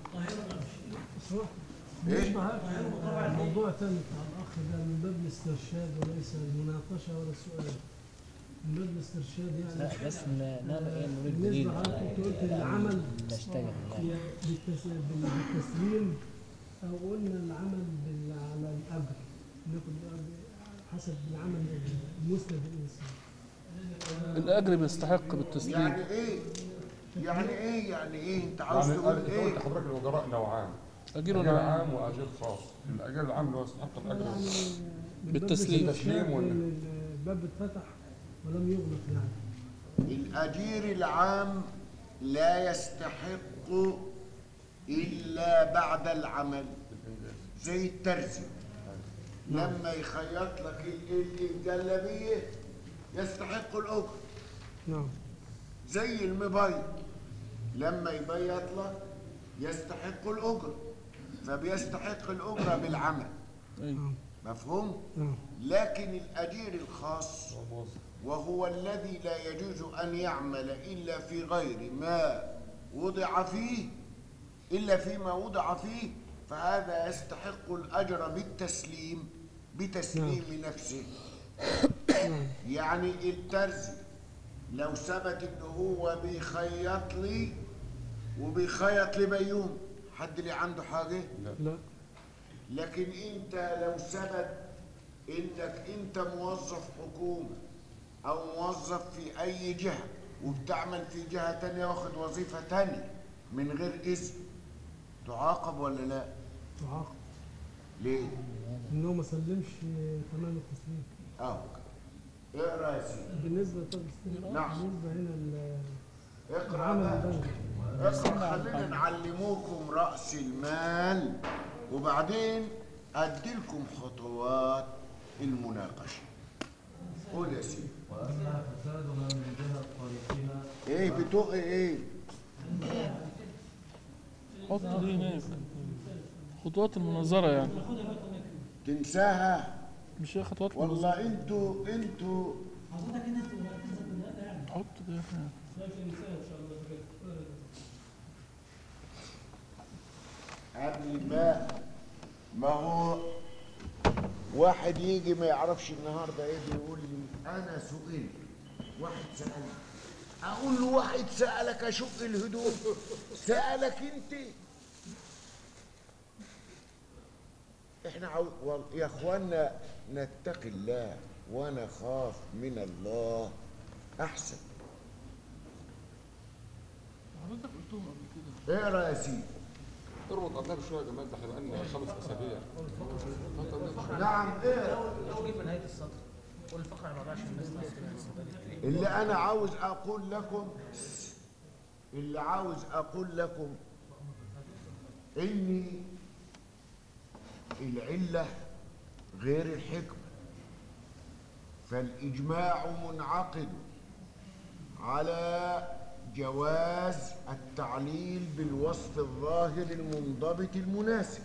ايه الموضوع تاني بتاع الأخ ده من باب الاسترشاد وليس المناقشة ولا السؤال من باب الاسترشاد يعني لا بس ن- نعمل ايه نريد بالنسبة دليل لحضرتك على كنت قلت إن العمل نشتغل هي بالتس- بال- بالتسليم أو قلنا العمل بال- على الأجر ناخد الأجر حسب العمل المسند الإنسان الأجر بيستحق بالتسليم يعني ايه يعني ايه يعني ايه انت عاوز يعني تقول قلت ايه حضرتك الوزراء نوعان أجير اجير نعم عام واجير خاص الاجير العام اللي هو يستحق الاجر من باب بالتسليم. الاسترشاد تسليم ولا؟ إن الباب اتفتح ولم يغلق يعني الاجير العام لا يستحق الا بعد العمل زي الترزي لما يخيط لك ال- ال- الجلابيه يستحق الاجر نعم زي المبيض لما يبيض لك يستحق الأجرة فبيستحق الأجرة بالعمل أيوة. مفهوم؟ نعم لكن الأجير الخاص موظف. وهو الذي لا يجوز أن يعمل إلا في غير ما وضع فيه إلا فيما وضع فيه فهذا يستحق الأجر بالتسليم بتسليم نفسه يعني الترزي لو ثبت ان هو بيخيط لي وبيخيط لبيوم حد اللي عنده حاجه لا لكن انت لو ثبت انك انت موظف حكومه او موظف في اي جهه وبتعمل في جهه تانية واخد وظيفه تانية من غير اذن تعاقب ولا لا تعاقب ليه إنه ما سلمش تمام التسليم اه اقرا يا سيدي بالنسبة للتسليم نعم. بالنسبة هنا ل- اقرا العمل بقى. البنكي اقرا خلينا نعلموكم راس المال وبعدين اديلكم خطوات المناقشه قول يا سيدي وأما فسادها من جهة طريقها ايه بتوع ايه حط دي هناك خطوات المناظرة يعني تنساها مش هي خطوات والله انتوا انتوا حضرتك انت مركزه في ده يعني حط ده هنا. لكن انسان ان شاء الله قبل ما ما هو واحد يجي ما يعرفش النهارده ايه بيقول لي انا سئلت واحد سالني اقول له واحد سالك اشق الهدوم سالك انت احنا عاو... وال- يا اخوانا نتقي الله ونخاف من الله احسن حضرتك قلتهم قبل كده اقرا يا سيدي اربط قبلها بشويه يا جماعه ده احنا بقالنا خمس اسابيع نعم اقرا لو جيب من نهايه السطر والفقره ما ضاعش الناس تستفيد اللي انا عاوز اقول لكم اللي عاوز اقول لكم اني العله غير الحكمه فالاجماع منعقد على جواز التعليل بالوصف الظاهر المنضبط المناسب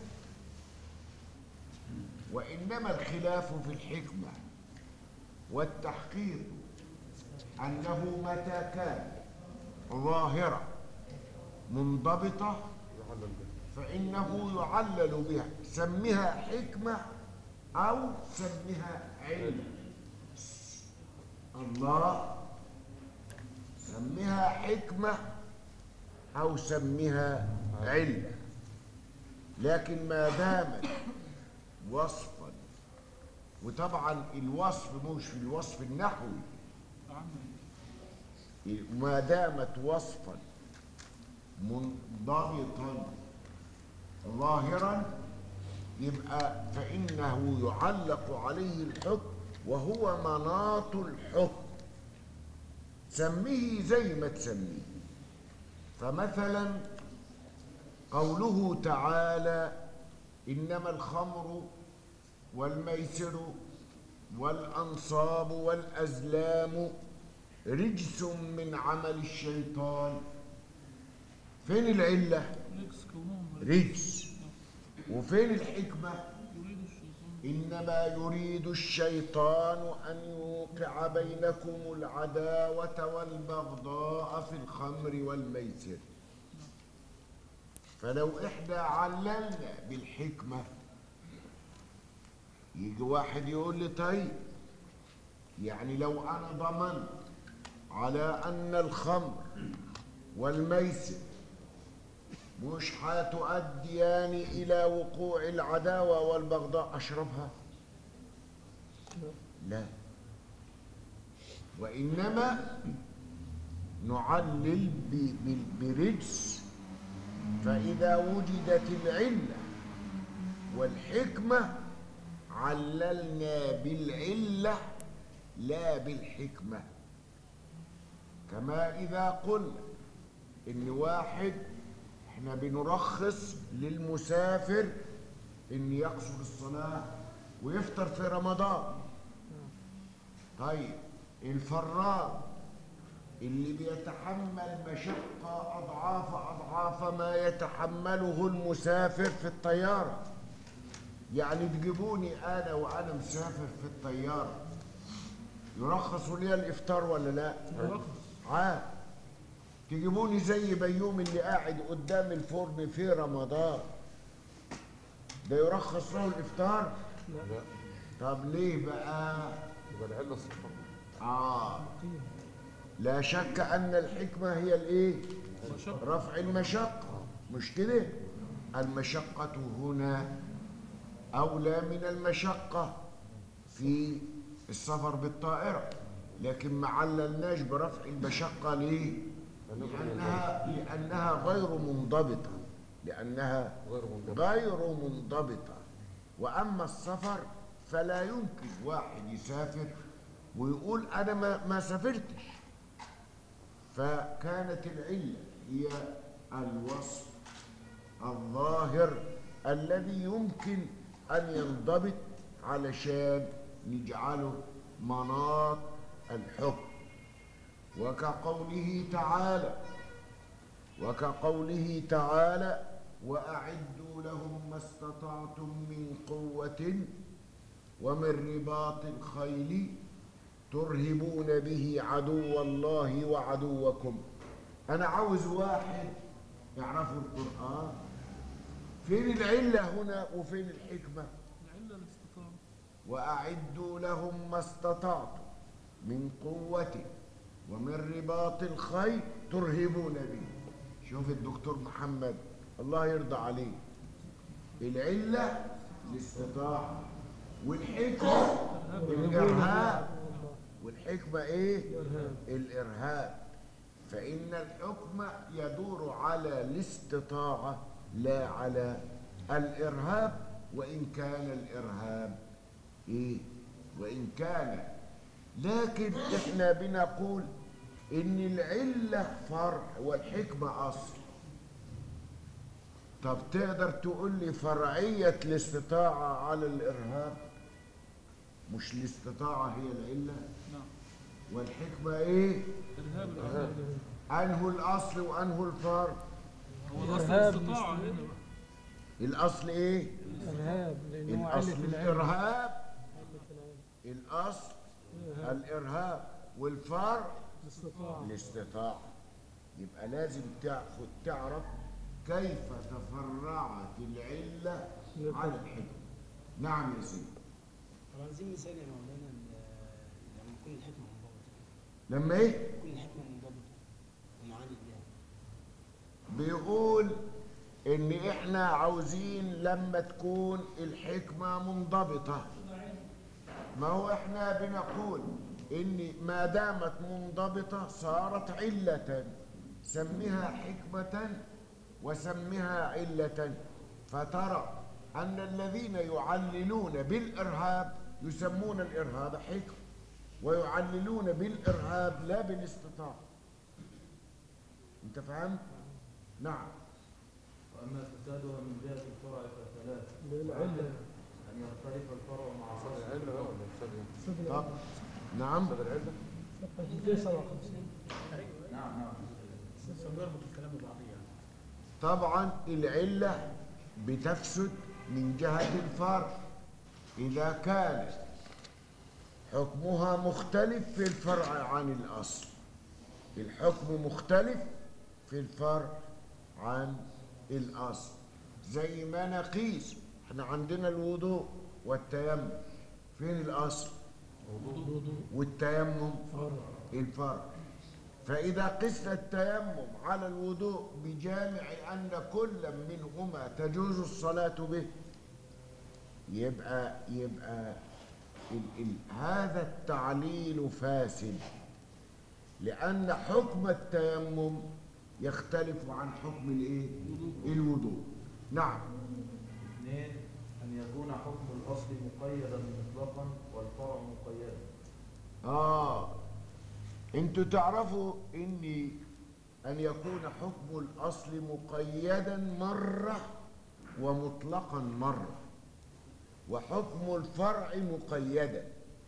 وانما الخلاف في الحكمه والتحقيق أنه متى كان ظاهرة منضبطة فإنه يعلل بها سمها حكمة أو سمها علم الله سمها حكمة أو سمها علة لكن ما دامت وصفا وطبعا الوصف مش في الوصف النحوي ما دامت وصفا منضبطا ظاهرا يبقى فإنه يعلق عليه الحكم وهو مناط الحكم سميه زي ما تسميه فمثلا قوله تعالى إنما الخمر والميسر والأنصاب والأزلام رجس من عمل الشيطان فين العلة؟ ريكس كونهم رجس وفين الحكمة؟ يريد الشيطان إنما يريد الشيطان أن يوقع بينكم العداوة والبغضاء في الخمر والميسر فلو إحنا عللنا بالحكمة يجي واحد يقول لي طيب يعني لو أنا ضمنت على أن الخمر والميسر مش هتؤديان إلى وقوع العداوة والبغضاء أشربها لا وإنما نعلل ب- ب- برجس فإذا وجدت العلة والحكمة عللنا بالعلة لا بالحكمة كما إذا قلنا إن واحد احنا بنرخص للمسافر إن يقصر الصلاة ويفطر في رمضان طيب الفران اللي بيتحمل مشقة أضعاف أضعاف ما يتحمله المسافر في الطيارة يعني تجيبوني أنا وأنا مسافر في الطيارة يرخصوا لي الإفطار ولا لا؟ عاد تجيبوني زي بيوم اللي قاعد قدام الفرن في رمضان ده يرخص له الإفطار؟ لا طب ليه بقى؟ يبقى العله الصفر آه لا شك أن الحكمة هي الإيه؟ رفع المشقة مش كده؟ المشقة هنا أولى من المشقة في السفر بالطائرة لكن ما عللناش برفع المشقة ليه؟ لأنها لأنها غير منضبطة لأنها غير منضبط غير منضبطة وأما السفر فلا يمكن واحد يسافر ويقول أنا ما, ما سافرتش فكانت العلة هي الوصف الظاهر الذي يمكن أن ينضبط علشان نجعله مناط الحكم وكقوله تعالى وكقوله تعالى وأعدوا وأعدوا لهم ما استطعتم من قوة ومن رباط الخيل ترهبون به عدو الله وعدوكم أنا عاوز واحد يعرفوا القرآن فين العلة هنا وفين الحكمة العلة الاستطاعة وأعدوا لهم ما استطعتم من قوة ومن رباط الخيل ترهبون به شوف الدكتور محمد الله يرضى عليه العلة الاستطاعة والحكمة الإرهاب والحكمة إيه؟ الإرهاب فإن الحكم يدور على الاستطاعة لا على الإرهاب وإن كان الإرهاب إيه؟ وإن كان لكن إحنا بنقول إن العلة فرع والحكمة أصل طب تقدر تقول لي فرعية الاستطاعة على الإرهاب مش الاستطاعة هي العلة نعم والحكمة إيه إرهاب الأرهاب أنه الأصل وأنه الفرع هو الأصل إرهاب الاستطاعة هنا الاستطاعة. بقى الأصل إيه الإرهاب لأنه هو الأصل علة العلم الإرهاب علة العلم الأصل الإرهاب الإرهاب والفرع الاستطاعة الاستطاعة يبقى لازم تاخد تعرف كيف تفرعت العلة على الحكمة نعم يا سيدي طب عايزين مثال يا مولانا ل- لما تكون الحكمة منضبطة لما ايه تكون الحكمة منضبطة ومعاني الله بيقول ان احنا عاوزين لما تكون الحكمة منضبطة ما هو احنا بنقول ان ما دامت منضبطة صارت علة سميها حكمة وسميها علة فترى ان الذين يعللون بالارهاب يسمون الارهاب حكم ويعللون بالارهاب لا بالاستطاعة انت فهمت نعم وأما فسادها من جهة الفرع فثلاث بالعلة أن يختلف الفرع مع أصل العلة بقى ولا الفساد إيه؟ صدر طب نعم فساد العلة صفحة 257 نعم نعم بس بيربط الكلام ببعضيه يعني طبعا العلة بتفسد من جهة الفرع إذا كان حكمها مختلف في الفرع عن الأصل الحكم مختلف في الفرع عن الأصل زي ما نقيس احنا عندنا الوضوء والتيمم فين الأصل والتيمم الفرع فإذا قسنا التيمم على الوضوء بجامع أن كل منهما تجوز الصلاة به يبقى يبقى ال ال هذا التعليل فاسد لأن حكم التيمم يختلف عن حكم الايه؟ الوضوء نعم اثنين أن يكون حكم الأصل مقيدا مطلقا والفرع مقيدا آه انتوا تعرفوا اني ان يكون حكم الاصل مقيدا مرة ومطلقا مرة وحكم الفرع مقيدا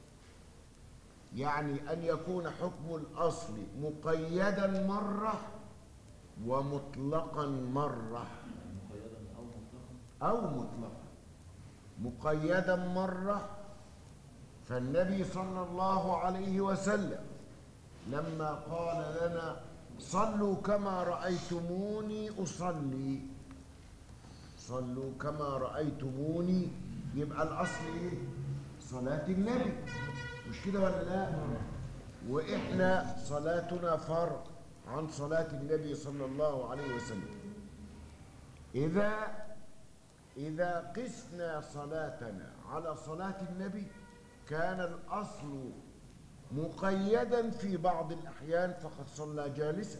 يعني ان يكون حكم الاصل مقيدا مرة ومطلقا مرة مقيدا أو مطلقا أو مطلقا مقيدا مرة فالنبي صلى الله عليه وسلم لما قال لنا صلوا كما رأيتموني أصلي صلوا كما رأيتموني يبقى الأصل إيه؟ صلاة النبي مش كده ولا لا؟ وإحنا صلاتنا فرق عن صلاة النبي صلى الله عليه وسلم إذا إذا قسنا صلاتنا على صلاة النبي كان الأصل مقيدا في بعض الأحيان فقد صلى جالسا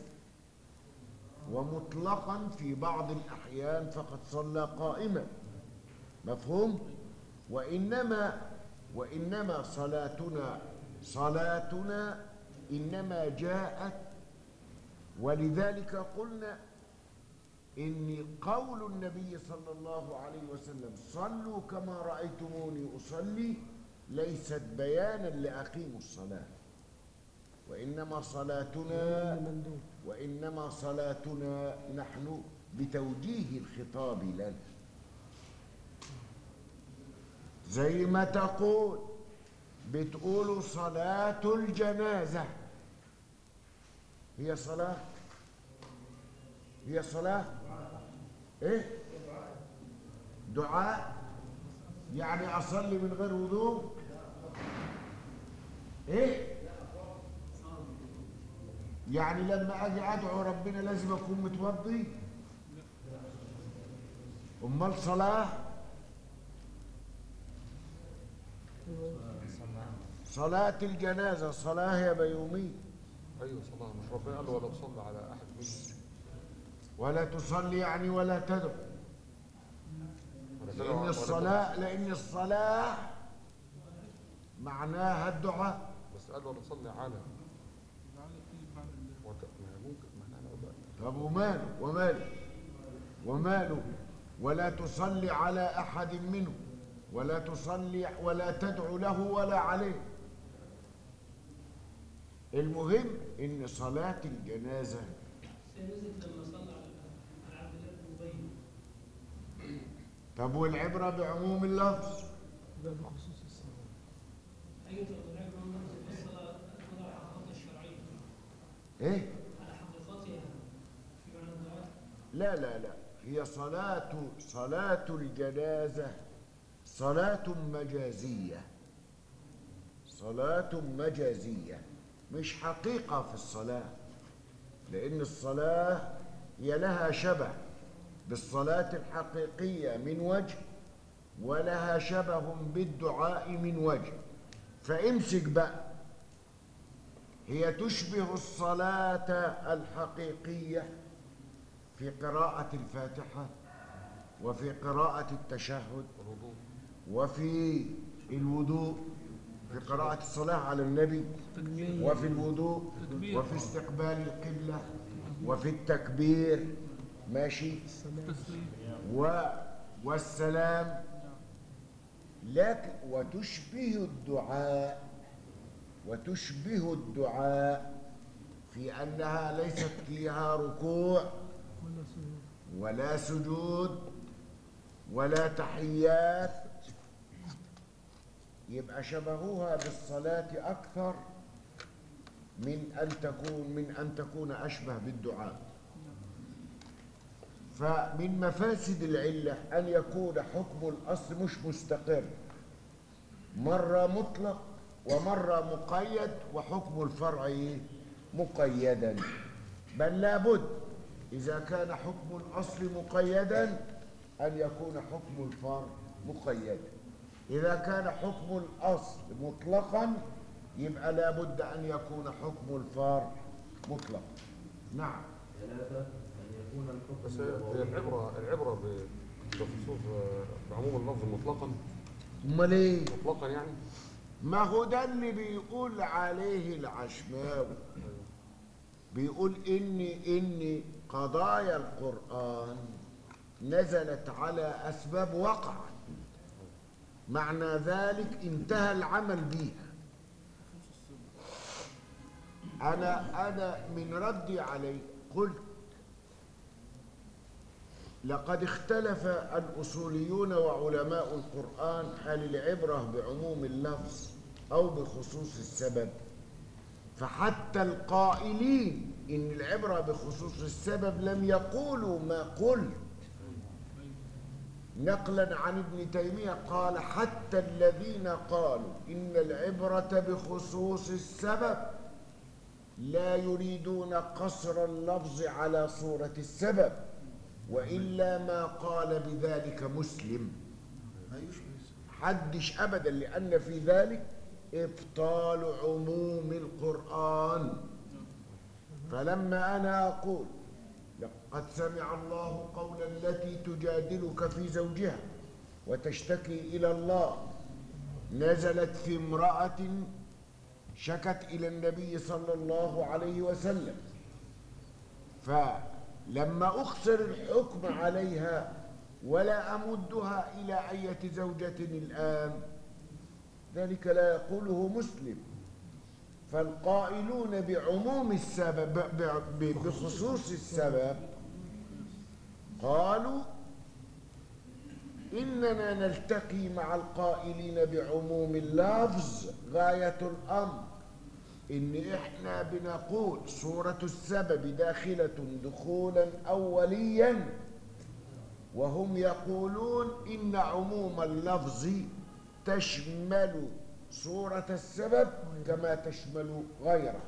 ومطلقا في بعض الأحيان فقد صلى قائما مفهوم؟ وإنما وإنما صلاتنا صلاتنا إنما جاءت ولذلك قلنا إن قول النبي صلى الله عليه وسلم صلوا كما رأيتموني أصلي ليست بيانا لأقيموا الصلاة وإنما صلاتنا وإنما صلاتنا نحن بتوجيه الخطاب لنا زي ما تقول بتقولوا صلاة الجنازة هي صلاة هي صلاة ايه دعاء يعني اصلي من غير وضوء ايه يعني لما اجي ادعو ربنا لازم اكون متوضي امال صلاه صلاه الجنازه صلاه يا بيومي ايوه صلاه مش ربنا قال له ولا تصلي على احد منهم ولا تصلي يعني ولا تدعو ولا تدعو- لان ولا الصلاه لان الصلاه معناها الدعاء تدعو. بس قال له ولا تصلي على وت... ما ممكن ما احنا هنقول بقى طب وماله وماله وماله ولا تصلي على احد منه ولا تصلي ولا تدعو له ولا عليه المهم ان صلاه الجنازه نزلت لما صلى على على عبد الله بن ابي طب والعبره بعموم اللفظ ده بخصوص الصلاه ايوه العبره نزل في الصلاه تضع حقيقتها الشرعيه ايه على حقيقتها في معنى الدعاء لا لا لا هي صلاة صلاة الجنازة صلاة مجازية صلاة مجازية مش حقيقة في الصلاة لأن الصلاة هي لها شبه بالصلاة الحقيقية من وجه ولها شبه بالدعاء من وجه فامسك بقى هي تشبه الصلاة الحقيقية في قراءة الفاتحة وفي قراءة التشهد الوضوء وفي الوضوء في قراءة الصلاة على النبي وفي الوضوء تكبير. وفي استقبال القبلة وفي التكبير ماشي تسليم و والسلام لكن وتشبه الدعاء وتشبه الدعاء في أنها ليست فيها ركوع ولا سجود ولا سجود ولا تحيات يبقى شبهوها بالصلاة أكثر من أن تكون من أن تكون أشبه بالدعاء فمن مفاسد العلة أن يكون حكم الأصل مش مستقر مرة مطلق ومرة مقيد وحكم الفرع إيه؟ مقيدا بل لابد إذا كان حكم الأصل مقيدا أن يكون حكم الفرع مقيدا إذا كان حكم الأصل مطلقا يبقى لابد أن يكون حكم الفرع مطلق نعم ثلاثة أن يكون الحكم بس هي هي العبره العبره ب- بخصوص آه، بعموم اللفظ مطلقا امال ايه مطلقا يعني ما هو ده اللي بيقول عليه العشماوي بيقول ان ان قضايا القران نزلت على اسباب وقعت معنى ذلك انتهى العمل بيها انا انا من ردي عليه قلت لقد اختلف الأصوليون وعلماء القرآن هل العبرة بعموم اللفظ أو بخصوص السبب فحتى القائلين إن العبرة بخصوص السبب لم يقولوا ما قلت نقلا عن ابن تيمية قال حتى الذين قالوا إن العبرة بخصوص السبب لا يريدون قصر اللفظ على صورة السبب وإلا ما قال بذلك مسلم ما يشبه حدش أبدا لأن في ذلك إبطال عموم القرآن فلما أنا أقول لقد سمع الله قول التي تجادلك في زوجها وتشتكي إلى الله نزلت في امرأة شكت إلى النبي صلى الله عليه وسلم فلما أخسر الحكم عليها ولا أمدها إلى أية زوجة الآن ذلك لا يقوله مسلم فالقائلون بعموم السبب ب- ب- بخصوص السبب قالوا إننا نلتقي مع القائلين بعموم اللفظ غاية الأمر إن إحنا بنقول صورة السبب داخلة دخولا أوليا وهم يقولون إن عموم اللفظ تشمل صورة السبب كما تشمل غيره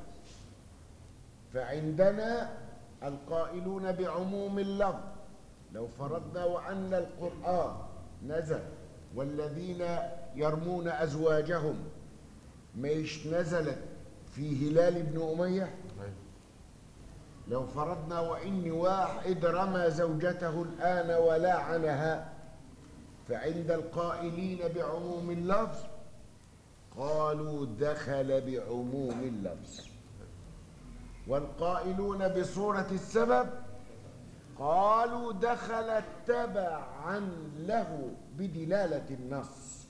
فعندنا القائلون بعموم اللفظ لو فرضنا وأن القرآن نزل والذين يرمون أزواجهم مش نزلت في هلال بن أمية لو فرضنا وإن واحد رمى زوجته الآن ولعنها فعند القائلين بعموم اللفظ قالوا دخل بعموم اللفظ والقائلون بصورة السبب قالوا دخل تبعا له بدلالة النص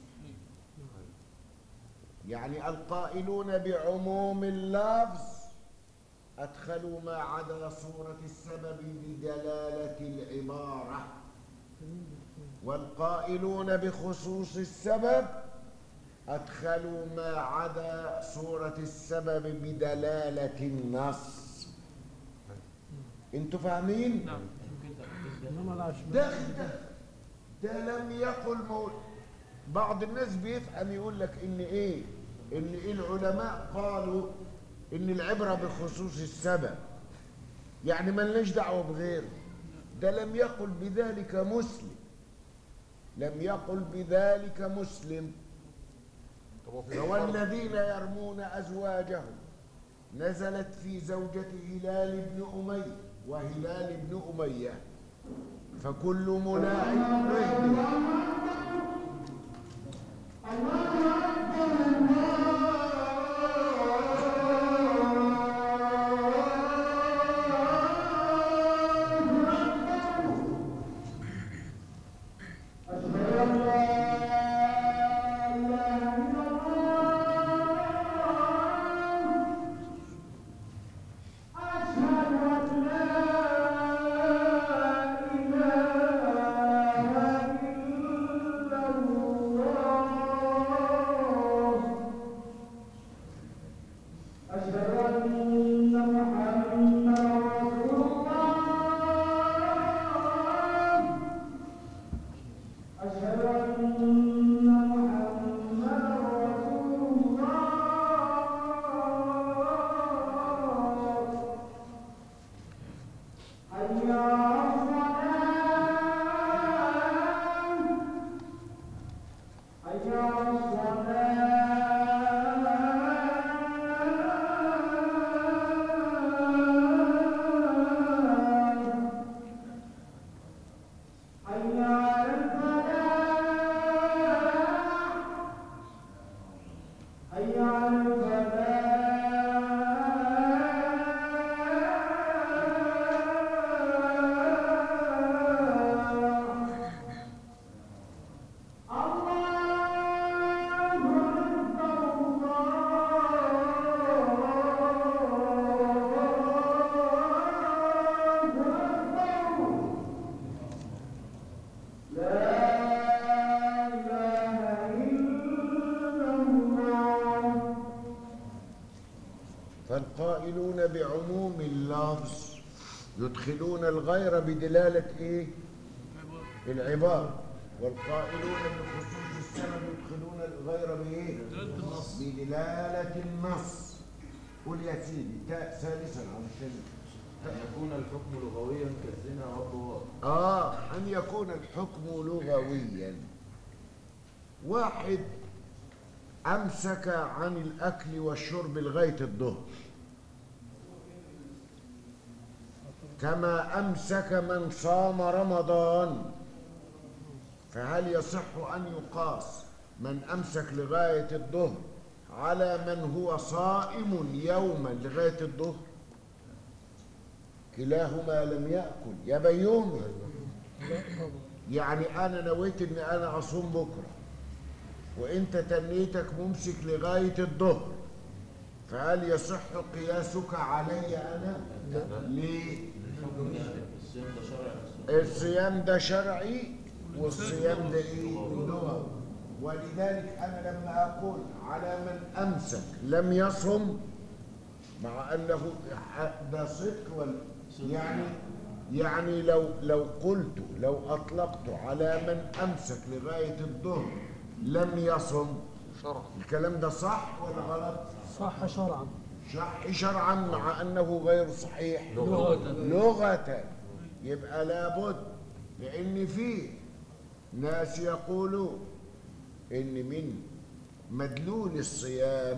يعني القائلون بعموم اللفظ أدخلوا ما عدا صورة السبب بدلالة العبارة والقائلون بخصوص السبب أدخلوا ما عدا صورة السبب بدلالة النص انتوا فاهمين؟ نعم انما العشماء ده ده ده لم يقل مول بعض الناس بيفهم يقول لك ان ايه ان العلماء قالوا ان العبرة بخصوص السبب يعني ما لناش دعوة بغيره ده لم يقل بذلك مسلم لم يقل بذلك مسلم طب هو في والذين يرمون أزواجهم نزلت في زوجة هلال بن أمية وهلال بن أمية فكل مناعم رهن فالقائلون بعموم اللفظ يدخلون الغير بدلالة ايه العبارة والقائلون بخصوص السبب يدخلون الغير بايه دلالة النص بدلالة النص قل يا سيدي تاء ثالثا علشان أن يكون الحكم لغويا كالزنا والضوار آه أن يكون الحكم لغويا واحد أمسك عن الأكل والشرب لغاية الظهر كما أمسك من صام رمضان فهل يصح أن يقاس من أمسك لغاية الظهر على من هو صائم يوما لغاية الظهر كلاهما لم يأكل يا بيومي يعني أنا نويت إن أنا أصوم بكرة وأنت تنيتك ممسك لغاية الظهر فهل يصح قياسك علي أنا؟ ليه؟ الصيام ده شرع الصيام الصيام ده شرعي والصيام ده ايه لغوي ولذلك انا لما اقول على من امسك لم يصم مع انه ده صدق ولا يعني يعني لو لو قلت لو اطلقت على من امسك لغايه الظهر لم يصم شرع الكلام ده صح ولا غلط؟ صح شرعا صح شرعا مع انه غير صحيح لغة. لغة يبقى لابد لان في ناس يقولون ان من مدلول الصيام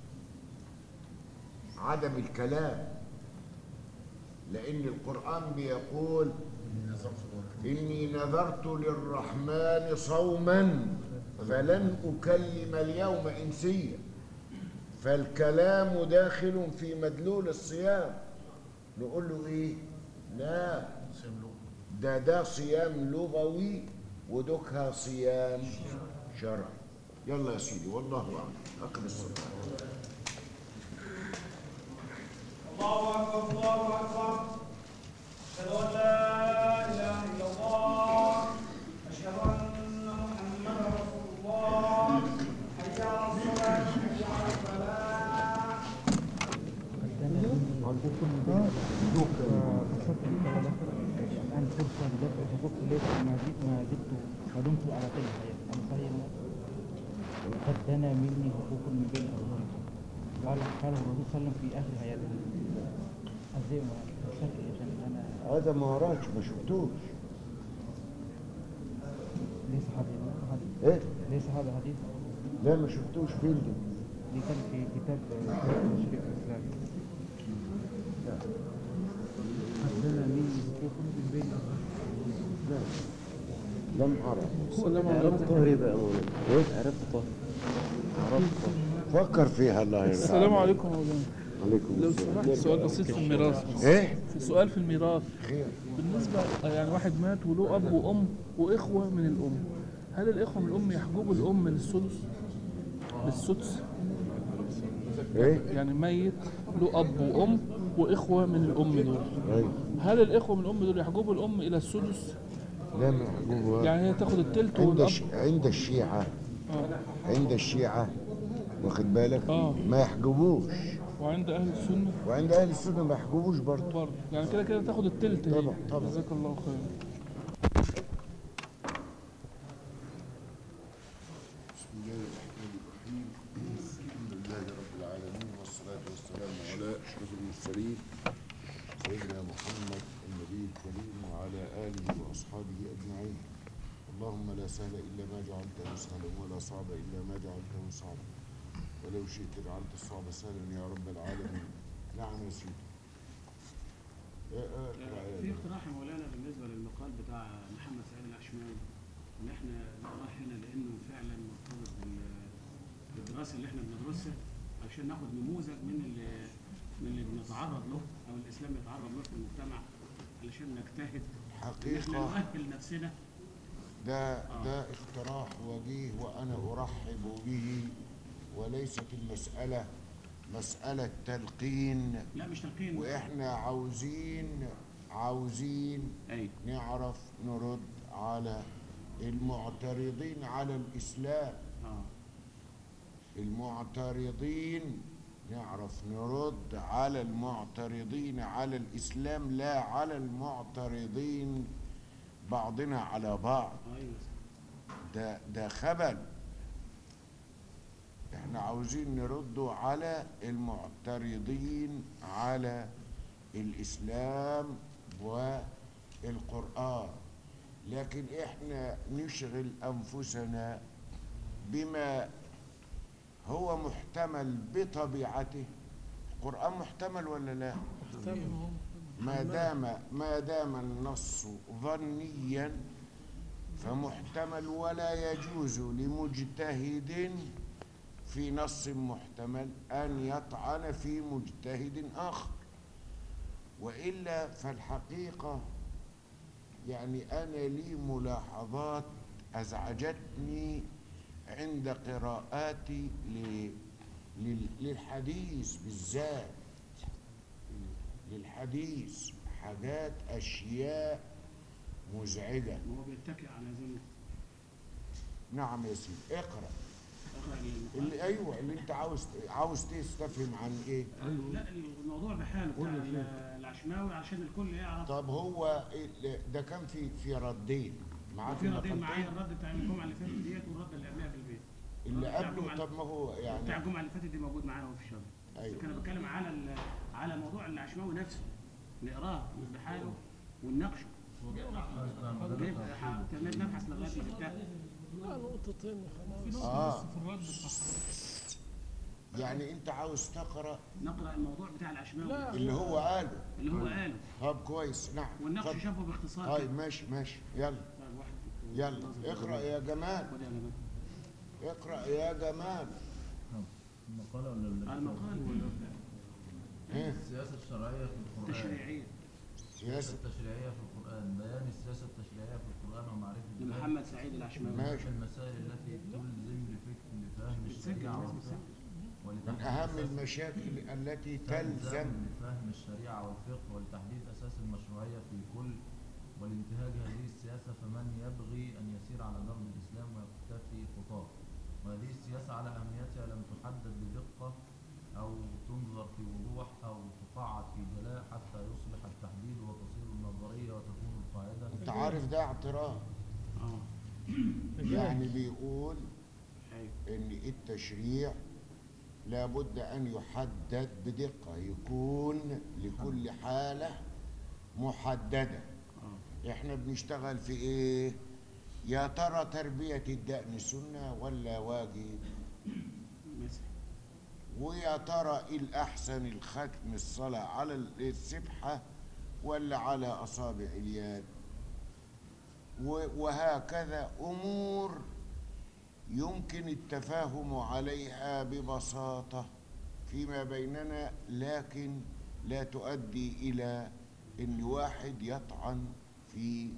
عدم الكلام لان القران بيقول اني نذرت للرحمن صوما فلن اكلم اليوم انسيا فالكلام داخل في مدلول الصيام نقول له ايه لا ده ده صيام لغوي ودكها صيام شرعي يلا يا سيدي والله اعلم اقم الصلاه الله أكبر الله أكبر أشهد أن لا إله إلا الله أشهد أن محمدا رسول الله حي على الصلاة حي على الفلاح الآن فرصة لدفع حقوق إليك ما زلت ما زلت ما دمت على قيد الحياة أنا صحيح قد دنا مني حقوق من بين أولادي قال قال الرسول صلى الله عليه وسلم في آخر حياته أزاي ما وصلت عشان أنا هذا ما وراش ما شفتوش ليس حديث حديث ايه ليس هذا حديث لا ما شفتوش فين دي دي كان في كتاب التشريع الإسلامي قد دنا مني حقوق من بين لا لم ارى السلام عرفت عليكم طهري بقى يا مولانا ايه عرفت طهر عرفت طهر فكر فيها الله يرضى السلام عليك. عليكم يا مولانا عليكم لو السلام سمحت سؤال بسيط في الميراث ايه في سؤال في الميراث خير بالنسبة يعني واحد مات وله أب وأم وإخوة من الأم هل الإخوة من الأم يحجبوا الأم للسدس؟ للسدس؟ ايه يعني ميت له أب وأم وإخوة من الأم دول ايوه هل الإخوة من الأم دول يحجبوا الأم إلى السدس؟ لا ما يحجبوا يعني هي تاخد التلت عند والأب الش... عند الشيعة آه. عند الشيعة واخد بالك آه. ما يحجبوش وعند أهل السنة وعند اهل السنة ما يحجبوش برضه برضه يعني كده كده تاخد التلت هي طبعا، طبعا. جزاك الله خير بسم الله الرحمن الرحيم الحمد لله رب العالمين والصلاة والسلام على أشرف المرسلين سيدنا محمد النبي الكريم وعلى آله وأصحابه أجمعين اللهم لا سهل إلا ما جعلته سهلا ولا صعب إلا ما جعلته صعبا ولو شئت جعلت الصعب سهلا يا رب العالمين نعم يا سيدي إيه، إيه، اقرأ يا في ابني. اقتراح يا مولانا بالنسبه للمقال بتاع محمد سعيد العشماوي ان احنا نقراه هنا لانه فعلا مرتبط بال- بالدراسه اللي احنا بندرسها عشان ناخد نموذج من اللي من اللي بنتعرض له او الاسلام بيتعرض له في المجتمع علشان نجتهد ان احنا حقيقة نؤهل نفسنا ده ده اقتراح وجيه وأنا أرحب به وليست المسألة مسألة تلقين لا مش تلقين وإحنا عاوزين عاوزين ايوه نعرف نرد على المعترضين على الإسلام اه المعترضين نعرف نرد على المعترضين على الإسلام لا على المعترضين بعضنا على بعض ايوه ده ده خبل احنا عاوزين نردوا على المعترضين على الاسلام والقران لكن احنا نشغل انفسنا بما هو محتمل بطبيعته القران محتمل ولا لا ما دام ما دام النص ظنيا فمحتمل ولا يجوز لمجتهد في نص محتمل أن يطعن في مجتهد آخر وإلا فالحقيقة يعني أنا لي ملاحظات أزعجتني عند قراءاتي ل- لل- للحديث بالذات للحديث حاجات أشياء مزعجة وهو بيتكئ على زمن نعم يا سيدي اقرأ اقرا المقال اللي ايوه اللي انت عاوز عاوز تستفهم عن ايه لا الموضوع بحاله بتاع ال- العشماوي عشان الكل يعرف طب هو إيه- ده كان في في ردين معاك في ردين المقالتين؟ معايا الرد بتاع الجمعه اللي فاتت ديت والرد اللي قبلها في البيت اللي بتاع قبله الجمعة- طب ما هو بتاع يعني الجمعه اللي فاتت دي موجود معانا اهو في الشغل أيوة. لكن انا بتكلم على ال- على موضوع العشماوي نفسه نقراه بحاله ونناقشه نبقى نبحث لغايه ما تنتهي لا نقطتين وخلاص اه في الرد صح يعني انت عاوز تقرا نقرا الموضوع بتاع العشماوي لا. اللي هو قاله اللي هو قاله طب كويس نعم والنقش اتفضل. شافه باختصار طيب كده. ماشي ماشي يلا طيب واحد يلا اقرا يا جمال خد يا جماعه اقرا يا جمال المقالة ولا ال- المقال ايه السياسة الشرعية في القرآن التشريعيه السياسة التشريعية في القرآن بيان السياسة التشريعية في القرآن ومعرفة ذلك لمحمد سعيد العشماوي ماشي. المسائل التي تلزم لفكر لفهم بتسجل الشريعة لازم والفقه تسجل من ولتحديد اهم أساس- المشاكل التي تلزم تلزم لفهم الشريعة والفقه ولتحديد أساس المشروعية في الكل ولانتهاج هذه السياسة فمن يبغي أن يسير على درب الإسلام ويقتفي خطاه وهذه السياسة على أهميتها لم تحدد بدقة أو تنظر في وضوح أو تقعد في جلاء حتى يصبح التحديد وتصير النظرية وتكون القاعدة انت عارف ده اعتراض اه يعني بيقول ايوه ان التشريع لابد ان يحدد بدقه يكون لكل حاله محدده اه احنا بنشتغل في ايه يا ترى تربيه الدقن سنه ولا واجب مثلا ويا ترى إيه الأحسن الختم الصلاة على السبحة ولا على أصابع اليد و- وهكذا أمور يمكن التفاهم عليها ببساطة فيما بيننا لكن لا تؤدي إلى أن واحد يطعن في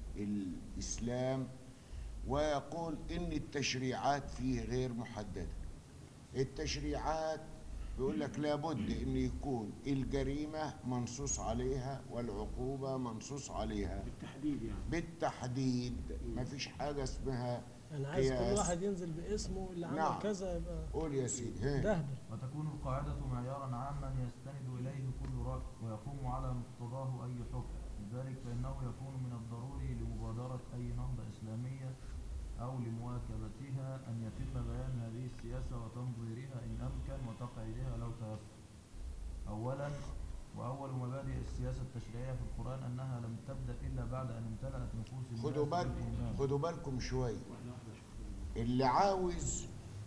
الإسلام ويقول إن التشريعات فيه غير محددة التشريعات بيقول لك لابد ان يكون الجريمه منصوص عليها والعقوبه منصوص عليها بالتحديد يعني بالتحديد ما فيش حاجه اسمها انا عايز كل قياس. واحد ينزل باسمه اللي عمل نعم. كذا يبقى قول يا سيدي ها. دهبل وتكون القاعدة معيارا عاما يستند إليه كل رأي ويقوم على مقتضاه أي حكم لذلك فإنه يكون من الضروري لمبادرة أي نهضة إسلامية أو لمواكبتها أن يتم بيان هذه السياسة وتنظيرها إن أمكن وتقعيدها لو تيسر أولا وأول مبادئ السياسة التشريعية في القرآن أنها لم تبدأ إلا بعد أن امتلأت نفوس الناس خدوا بالكم بالإيمان. خدوا بالكم شويه واحده واحده شوف اللي عاوز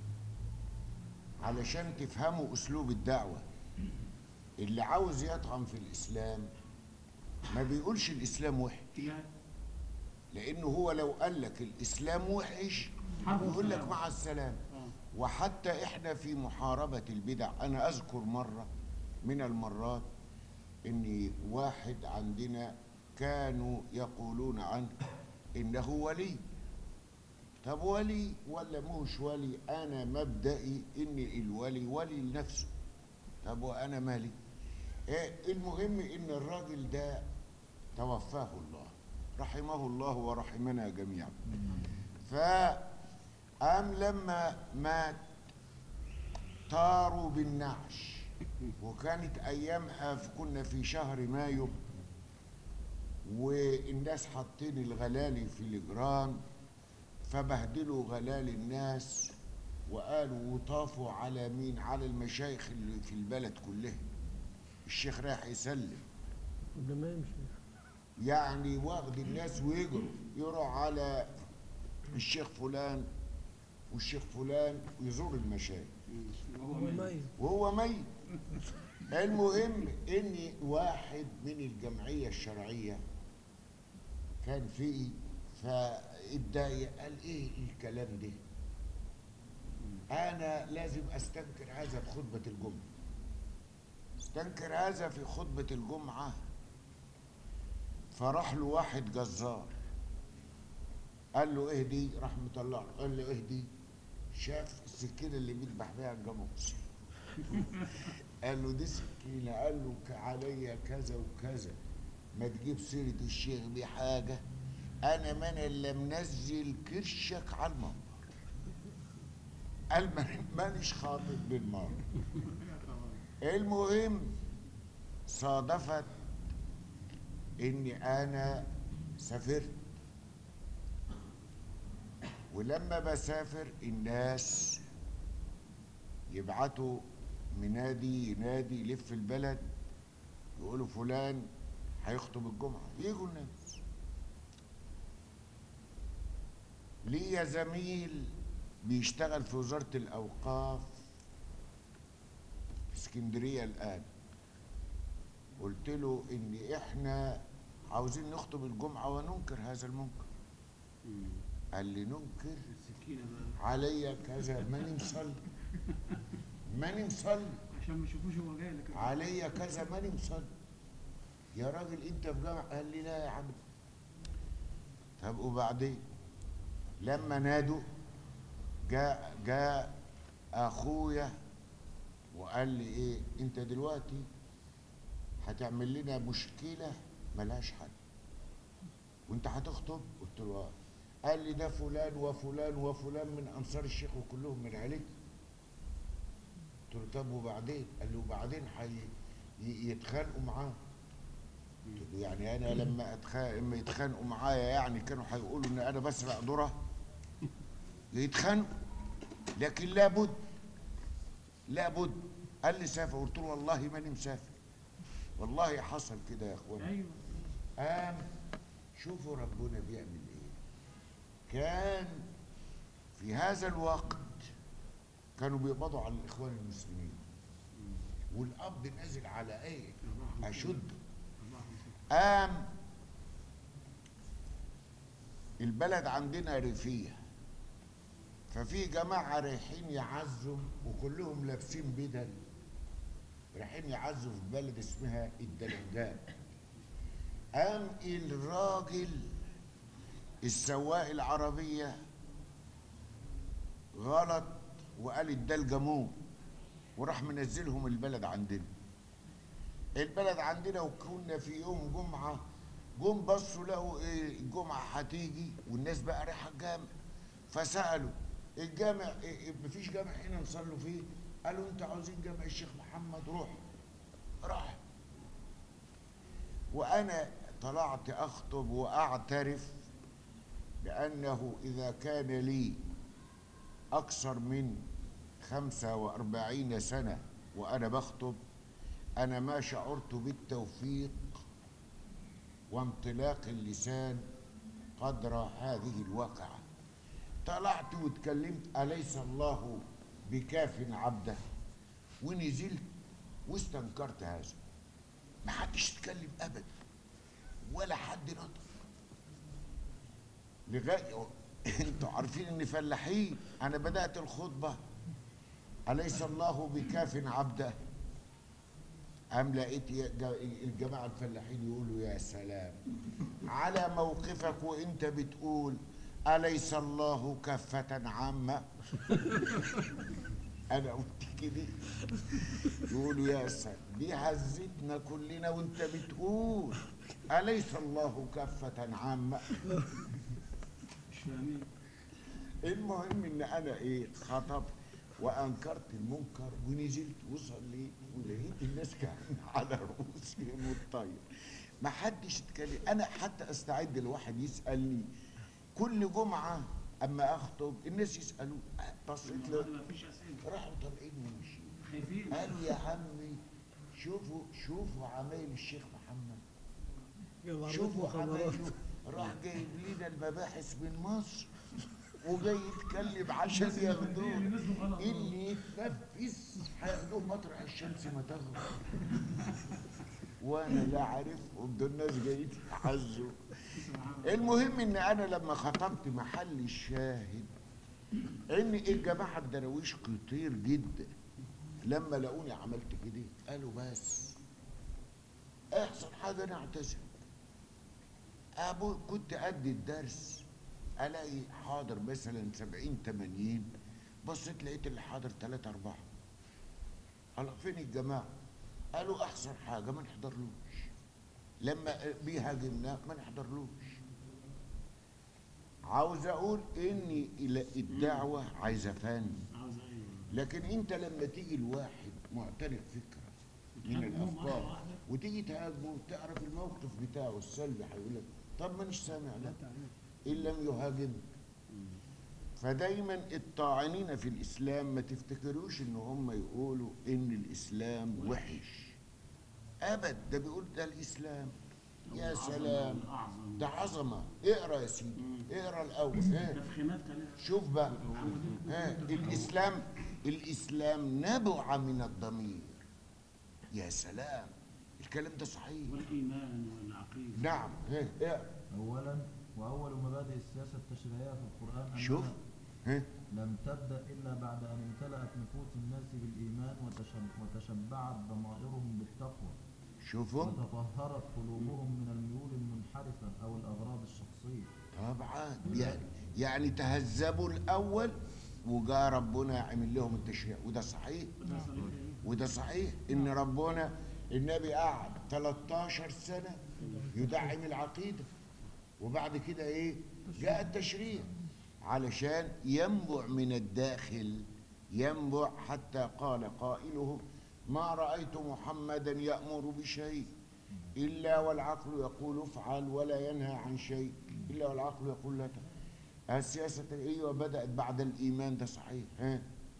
علشان تفهموا اسلوب الدعوه اللي عاوز يطعن في الاسلام ما بيقولش الاسلام وحش لا لانه هو لو قال لك الاسلام وحش حرب يقول لك السلام. مع السلامه اه وحتى احنا في محاربة البدع انا اذكر مرة من المرات ان واحد عندنا كانوا يقولون عنه انه ولي طب ولي ولا مش ولي انا مبدئي ان الولي ولي لنفسه طب وانا مالي إيه المهم ان الراجل ده توفاه الله رحمه الله ورحمنا جميعا فقام لما مات طاروا بالنعش وكانت ايامها في- كنا في شهر مايو والناس حاطين الغلالي في الجران فبهدلوا غلال الناس وقالوا وطافوا على مين على المشايخ اللي في البلد كلها الشيخ رايح يسلم قبل ما يمشي يعني واخد الناس ويجروا يروح على الشيخ فلان والشيخ فلان ويزور المشايخ وهو هو ميت. ميت وهو ميت المهم ان واحد من الجمعيه الشرعيه كان فيه فاتضايق قال ايه الكلام ده انا لازم استنكر هذا في خطبه الجمعه استنكر هذا في خطبه الجمعه فراح له واحد جزار قال له ايه دي راح مطلع له قال له ايه دي شاف السكينه اللي بيذبح بيها الجاموس قال له دي سكينه قال له ك- عليا كذا وكذا ما تجيب سيره الشيخ بحاجه انا ما انا اللي منزل كرشك على المنبر قال ما- مانيش خاطب بالمره المهم صادفت اني انا سافرت ولما بسافر الناس يبعتوا منادي ينادي يلف البلد يقولوا فلان هيخطب الجمعة يجوا الناس ليا زميل بيشتغل في وزارة الأوقاف في اسكندرية الآن قلت له إن إحنا عاوزين نخطب الجمعة وننكر هذا المنكر قال لي ننكر السكينه بقى عليا كذا ماني مصلي ماني مصلي عشان ما يشوفوش هو جاي لك عليا كذا ماني مصلي يا راجل انت في جامعة قال لي لا يا عم طب وبعدين لما نادوا جاء جاء اخويا وقال لي ايه انت دلوقتي هتعمل لنا مشكلة ملهاش حل وانت هتخطب قلت له اه قال لي ده فلان وفلان وفلان من انصار الشيخ وكلهم من عيلتي قلت له طب وبعدين قال لي وبعدين حي ي- يتخانقوا معاه قلت له يعني انا لما أتخا... لما يتخانقوا معايا يعني كانوا هيقولوا ان انا بسرق ذره يتخانقوا لكن لابد لابد قال لي سافر قلت له والله ماني مسافر والله حصل كده يا اخوان ايوه قام شوفوا ربنا بيعمل ايه كان في هذا الوقت كانوا بيقبضوا على الاخوان المسلمين والقبض نازل على ايه اشد قام البلد عندنا ريفيه ففي جماعه رايحين يعزوا وكلهم لابسين بدل رايحين يعزوا في بلد اسمها الدلنجان قام الراجل السواق العربية غلط وقال ده الجمون وراح منزلهم البلد عندنا البلد عندنا وكنا في يوم جمعة جم بصوا لقوا ايه الجمعة هتيجي والناس بقى رايحة الجامع فسألوا الجامع إيه إيه مفيش جامع هنا نصلوا فيه قالوا انتوا عاوزين جامع الشيخ محمد روح راح وأنا طلعت أخطب وأعترف بأنه إذا كان لي أكثر من خمسة وأربعين سنة وأنا بخطب أنا ما شعرت بالتوفيق وانطلاق اللسان قدر هذه الواقعة طلعت واتكلمت أليس الله بكاف عبده ونزلت واستنكرت هذا ما حدش اتكلم ابدا ولا حد نطق لغايه انتوا عارفين اني فلاحين انا بدات الخطبه اليس الله بكاف عبده ام لقيت يا جا- الجماعه الفلاحين يقولوا يا سلام على موقفك وانت بتقول اليس الله كافه عامه انا قلت كده يقولوا يا سلام دي هزتنا كلنا وانت بتقول اليس الله كافه عامه مش فاهمين المهم ان انا ايه خطبت وانكرت المنكر ونزلت وصليت ولقيت الناس كان على رؤوسهم الطير ما حدش اتكلم انا حتى استعد الواحد يسالني كل جمعه اما اخطب الناس يسالوا بصيت له ما فيش اسئله راحوا طالعين ومشيوا خايفين قالوا يا عمي شوفوا شوفوا عمايل الشيخ محمد شوفوا عمايله راح جايب لنا المباحث من مصر وجاي يتكلم عشان ياخدوه اللي يتنفس هياخدوه مطرح الشمس ما تغرب وانا لا عارفهم دول ناس جايين يحزوا المهم ان انا لما خطبت محل الشاهد ان الجماعه الدراويش كتير جدا لما لقوني عملت كده قالوا بس احسن حاجه انا اعتذر ابو كنت ادي الدرس الاقي حاضر مثلا 70 80 بصيت لقيت اللي حاضر 3 4 قال فين الجماعه قالوا احسن حاجه ما نحضرلوش لما بيهاجمنا ما نحضرلوش عاوز اقول ان إلى- الدعوه عايزه فن عاوز ايه لكن انت لما تيجي لواحد معترف فكره من وتهاجمه مرة الافكار واحدة. وتيجي تهاجمه وتعرف الموقف بتاعه السلبي هيقول لك طب مانيش سامع لا ان لم يهاجم فدايما الطاعنين في الاسلام ما تفتكروش ان هم يقولوا ان الاسلام وحش ابد ده بيقول ده الاسلام يا عظمة سلام أعظم. ده عظمه اقرا يا سيدي اقرا الاول ها. تفخيمات كلام شوف بقى ها الاسلام الاسلام نبع من الضمير يا سلام الكلام ده صحيح والايمان والعقيده نعم ها اقرا أولا وأول مبادئ السياسة التشريعية في القرآن أنها شوف ها لم تبدأ إلا بعد أن امتلأت نفوس الناس بالإيمان وتشب- وتشبعت ضمائرهم بالتقوى شوفوا وتطهرت قلوبهم من الميول المنحرفة أو الأغراض الشخصية طبعا يعني يعني تهذبوا الاول وجاء ربنا عمل لهم التشريع وده صحيح وده صحيح ان ربنا النبي قعد 13 سنه يدعم العقيده وبعد كده ايه جاء التشريع علشان ينبع من الداخل ينبع حتى قال قائله ما رايت محمدا يامر بشيء الا والعقل يقول افعل ولا ينهى عن شيء الا والعقل يقول لا تفعل السياسه ايوه بدات بعد الايمان ده صحيح ها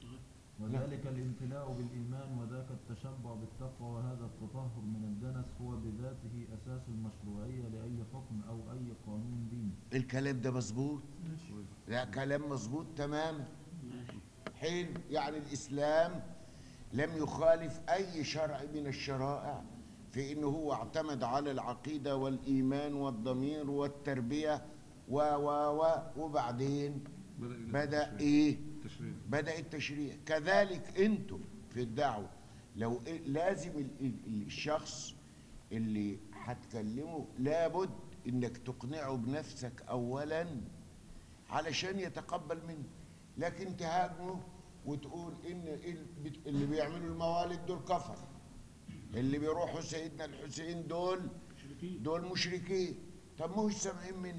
وذلك الامتلاء بالإيمان وذاك التشبع بالتقوى وهذا التطهر من الدنس هو بذاته أساس المشروعية لأي حكم أو أي قانون ديني الكلام ده مظبوط لا كلام مظبوط تماما حلو يعني الاسلام لم يخالف اي شرع من الشرائع في انه هو اعتمد على العقيده والايمان والضمير والتربيه و و و وبعدين بدا ايه بدا التشريع كذلك انتم في الدعوه لو إيه لازم ال- ال- الشخص اللي هتكلمه لابد انك تقنعه بنفسك اولا علشان يتقبل منه لكن تهاجمه وتقول ان ال- بت- اللي بيعملوا الموالد دول كفر اللي بيروحوا سيدنا الحسين دول دول مشركين طب ما هوش سامعين منك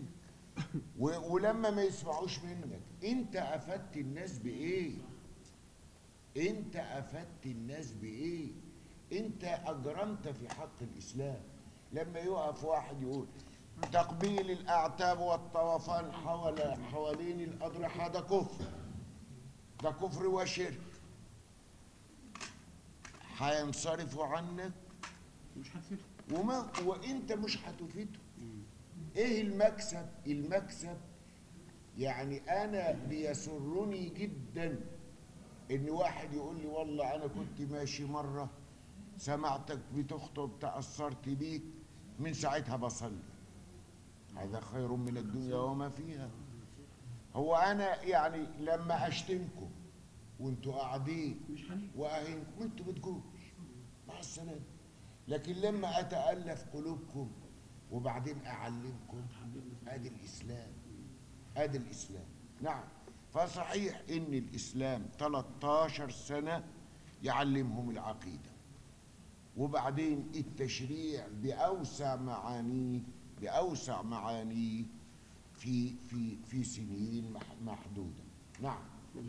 و- ولما ما يسمعوش منك انت افدت الناس بايه انت افدت الناس بايه انت اجرمت في حق الاسلام لما يقف واحد يقول تقبيل الاعتاب والطوفان حول حوالين الاضرحه ده كفر ده كفر وشرك هينصرفوا عنك مش هتفيد وما وانت مش هتفيده ايه المكسب المكسب يعني انا بيسرني جدا ان واحد يقول لي والله انا كنت ماشي مره سمعتك بتخطب تاثرت بيك من ساعتها بصلي هذا خير من الدنيا وما فيها هو انا يعني لما اشتمكم وانتوا قاعدين واهينكم انتوا بتجوش مع السلامه لكن لما اتالف قلوبكم وبعدين اعلمكم ادي الاسلام ادي الاسلام نعم فصحيح ان الاسلام 13 سنه يعلمهم العقيده وبعدين التشريع باوسع معانيه باوسع معانيه في في في سنين مح- محدوده نعم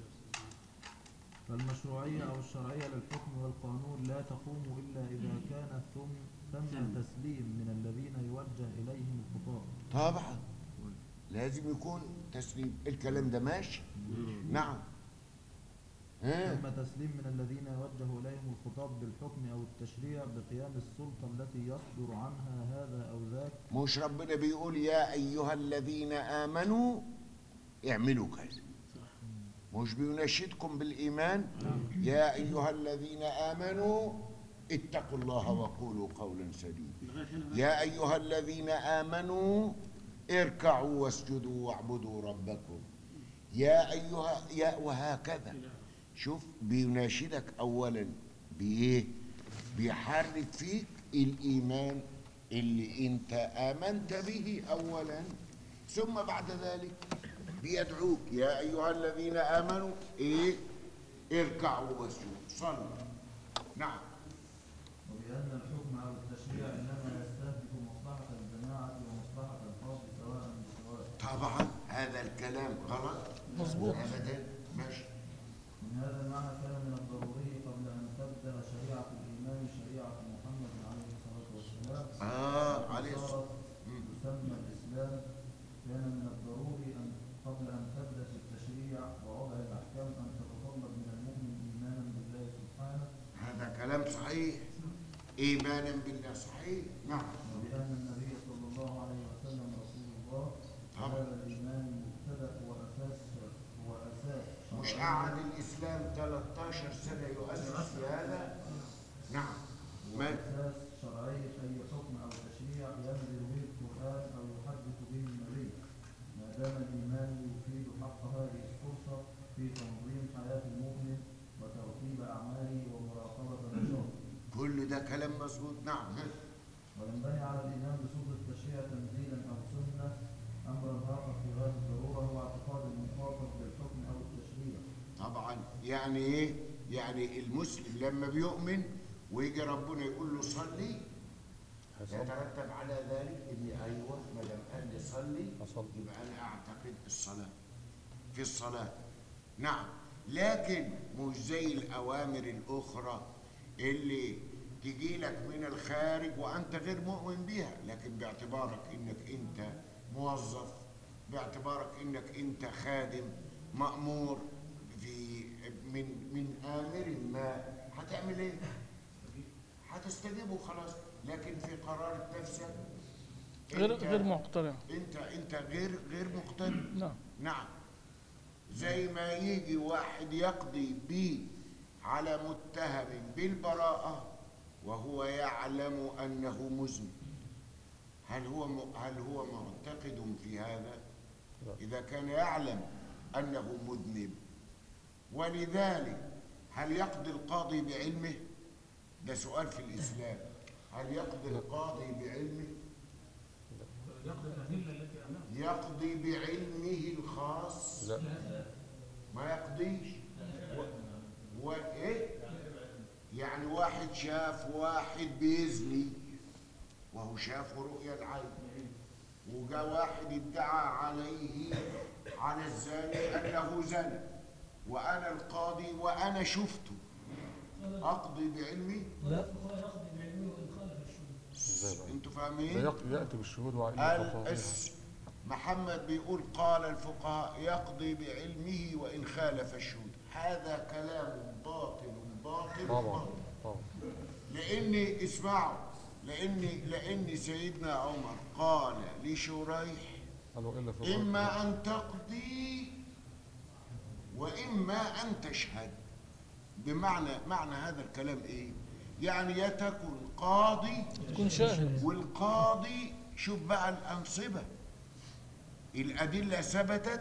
فالمشروعية أو الشرعية للحكم والقانون لا تقوم إلا إذا كان ثم ثم تسليم من الذين يوجه إليهم الخطاب طبعا لازم يكون تسليم الكلام ده ماشي نعم ها ثم تسليم من الذين يوجه إليهم الخطاب بالحكم أو التشريع بقيام السلطة التي يصدر عنها هذا أو ذاك مش ربنا بيقول يا ايها الذين امنوا اعملوا كذا مش بيناشدكم بالايمان يا ايها الذين امنوا اتقوا الله وقولوا قولا سديدا يا ايها الذين امنوا اركعوا واسجدوا واعبدوا ربكم يا ايها يا وهكذا شوف بيناشدك اولا بايه بيحرك فيك الايمان اللي انت امنت به اولا ثم بعد ذلك بيدعوك يا ايها الذين امنوا ايه اركعوا واسجدوا صلوا نعم وبأن الحكم أو التشريع إنما يستهدف مصلحة الجماعة ومصلحة الفرد سواء بسواء طبعا هذا الكلام غلط مظبوط. ابدا ماشي من هذا المعنى كان من الضروري قبل أن تبدأ شريعة الإيمان شريعة محمد عليه الصلاة والسلام آه، عليه صارت الصلاة. مم. تسمى الإسلام كان من الضروري أن قبل أن تبدأ في التشريع ووضع الأحكام أن تتطلب من المؤمن إيمانا بالله سبحانه هذا كلام صحيح ايمانا بالله صحيح نعم وبأن النبي صلى الله عليه وسلم رسول الله طبعا. هذا الإيمان مبتدأ وأساس وأساس مش شرعي. قعد الاسلام 13 سنه يؤسس في هذا نعم ما وأساس شرعية أي حكم أو تشريع ينزل به القرآن أو يحدث به النبي ما دام الإيمان يفيد حق هذه الفرصة في تنظيم حياة المؤمن وترتيب أعماله ومراقبة نشاطه كل ده كلام مظبوط نعم ها. وينبني على الإيمان بصورة التشريع تنزيلا أو سنة أمرا آخر في غاية الضرورة هو اعتقاد المخاطب بالحكم أو التشريع طبعا يعني ايه يعني المسلم لما بيؤمن ويجي ربنا يقول له صلي يترتب على ذلك ان ايوه ما دام قال لي صلي يبقى انا اعتقد الصلاه في الصلاه نعم لكن مش زي الاوامر الاخرى اللي تجي لك من الخارج وانت غير مؤمن بها لكن باعتبارك انك انت موظف باعتبارك انك انت خادم مامور في من من امر ما هتعمل ايه هتستجيب وخلاص لكن في قرار نفسك غير أنت- غير مقتنع انت انت غير غير مقتنع نعم نعم زي ما يجي واحد يقضي بي على متهم بالبراءة وهو يعلم أنه مذنب هل هو م- هل هو معتقد في هذا؟ إذا كان يعلم أنه مذنب ولذلك هل يقضي القاضي بعلمه؟ ده سؤال في الإسلام هل يقضي القاضي بعلمه؟ يقضي الأدلة التي أمامه يقضي بعلمه الخاص لا ما يقضيش و... وايه يعني واحد شاف واحد بيزني وهو شاف رؤيا العين وجاء واحد ادعى عليه على الزاني انه زنى وانا القاضي وانا شفته اقضي بعلمي لا يقضي بعلمه وإن خالف الشروط انتوا ده فاهمين يق- يأتي بالشهود وعلم الخطأ الأس محمد بيقول قال الفقهاء يقضي بعلمه وإن خالف الشهود هذا كلام باطل باطل طبعا باطل طبعا لأن اسمعوا لأن لأن سيدنا عمر قال لشريح قالوا إلا في إما أن تقضي وإما أن تشهد بمعنى معنى هذا الكلام إيه؟ يعني يا تكن قاضي تكون شاهد والقاضي شوف بقى الأنصبة الأدلة ثبتت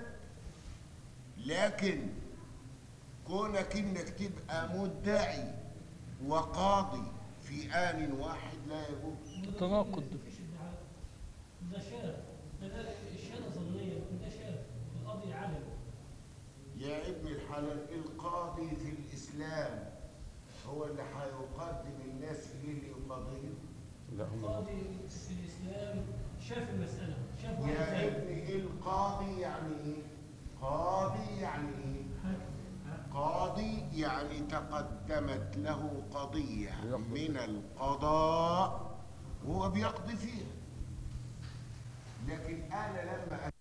لكن كونك إنك تبقى مدعي وقاضي في آن واحد لا يجوز تناقض مفيش ادعاء ده شاهد كذلك الشهاده ظنيه ده شاهد القاضي عالم يا ابن الحلال القاضي في الإسلام هو اللي هيقدم الناس إليه ليقاضيهم لا هم القاضي في الاسلام شاف المساله شاف واحد يا زي ابني القاضي يعني ايه؟ قاضي يعني ايه؟ قاضي يعني تقدمت له قضية من القضاء وهو بيقضي فيها لكن أنا لما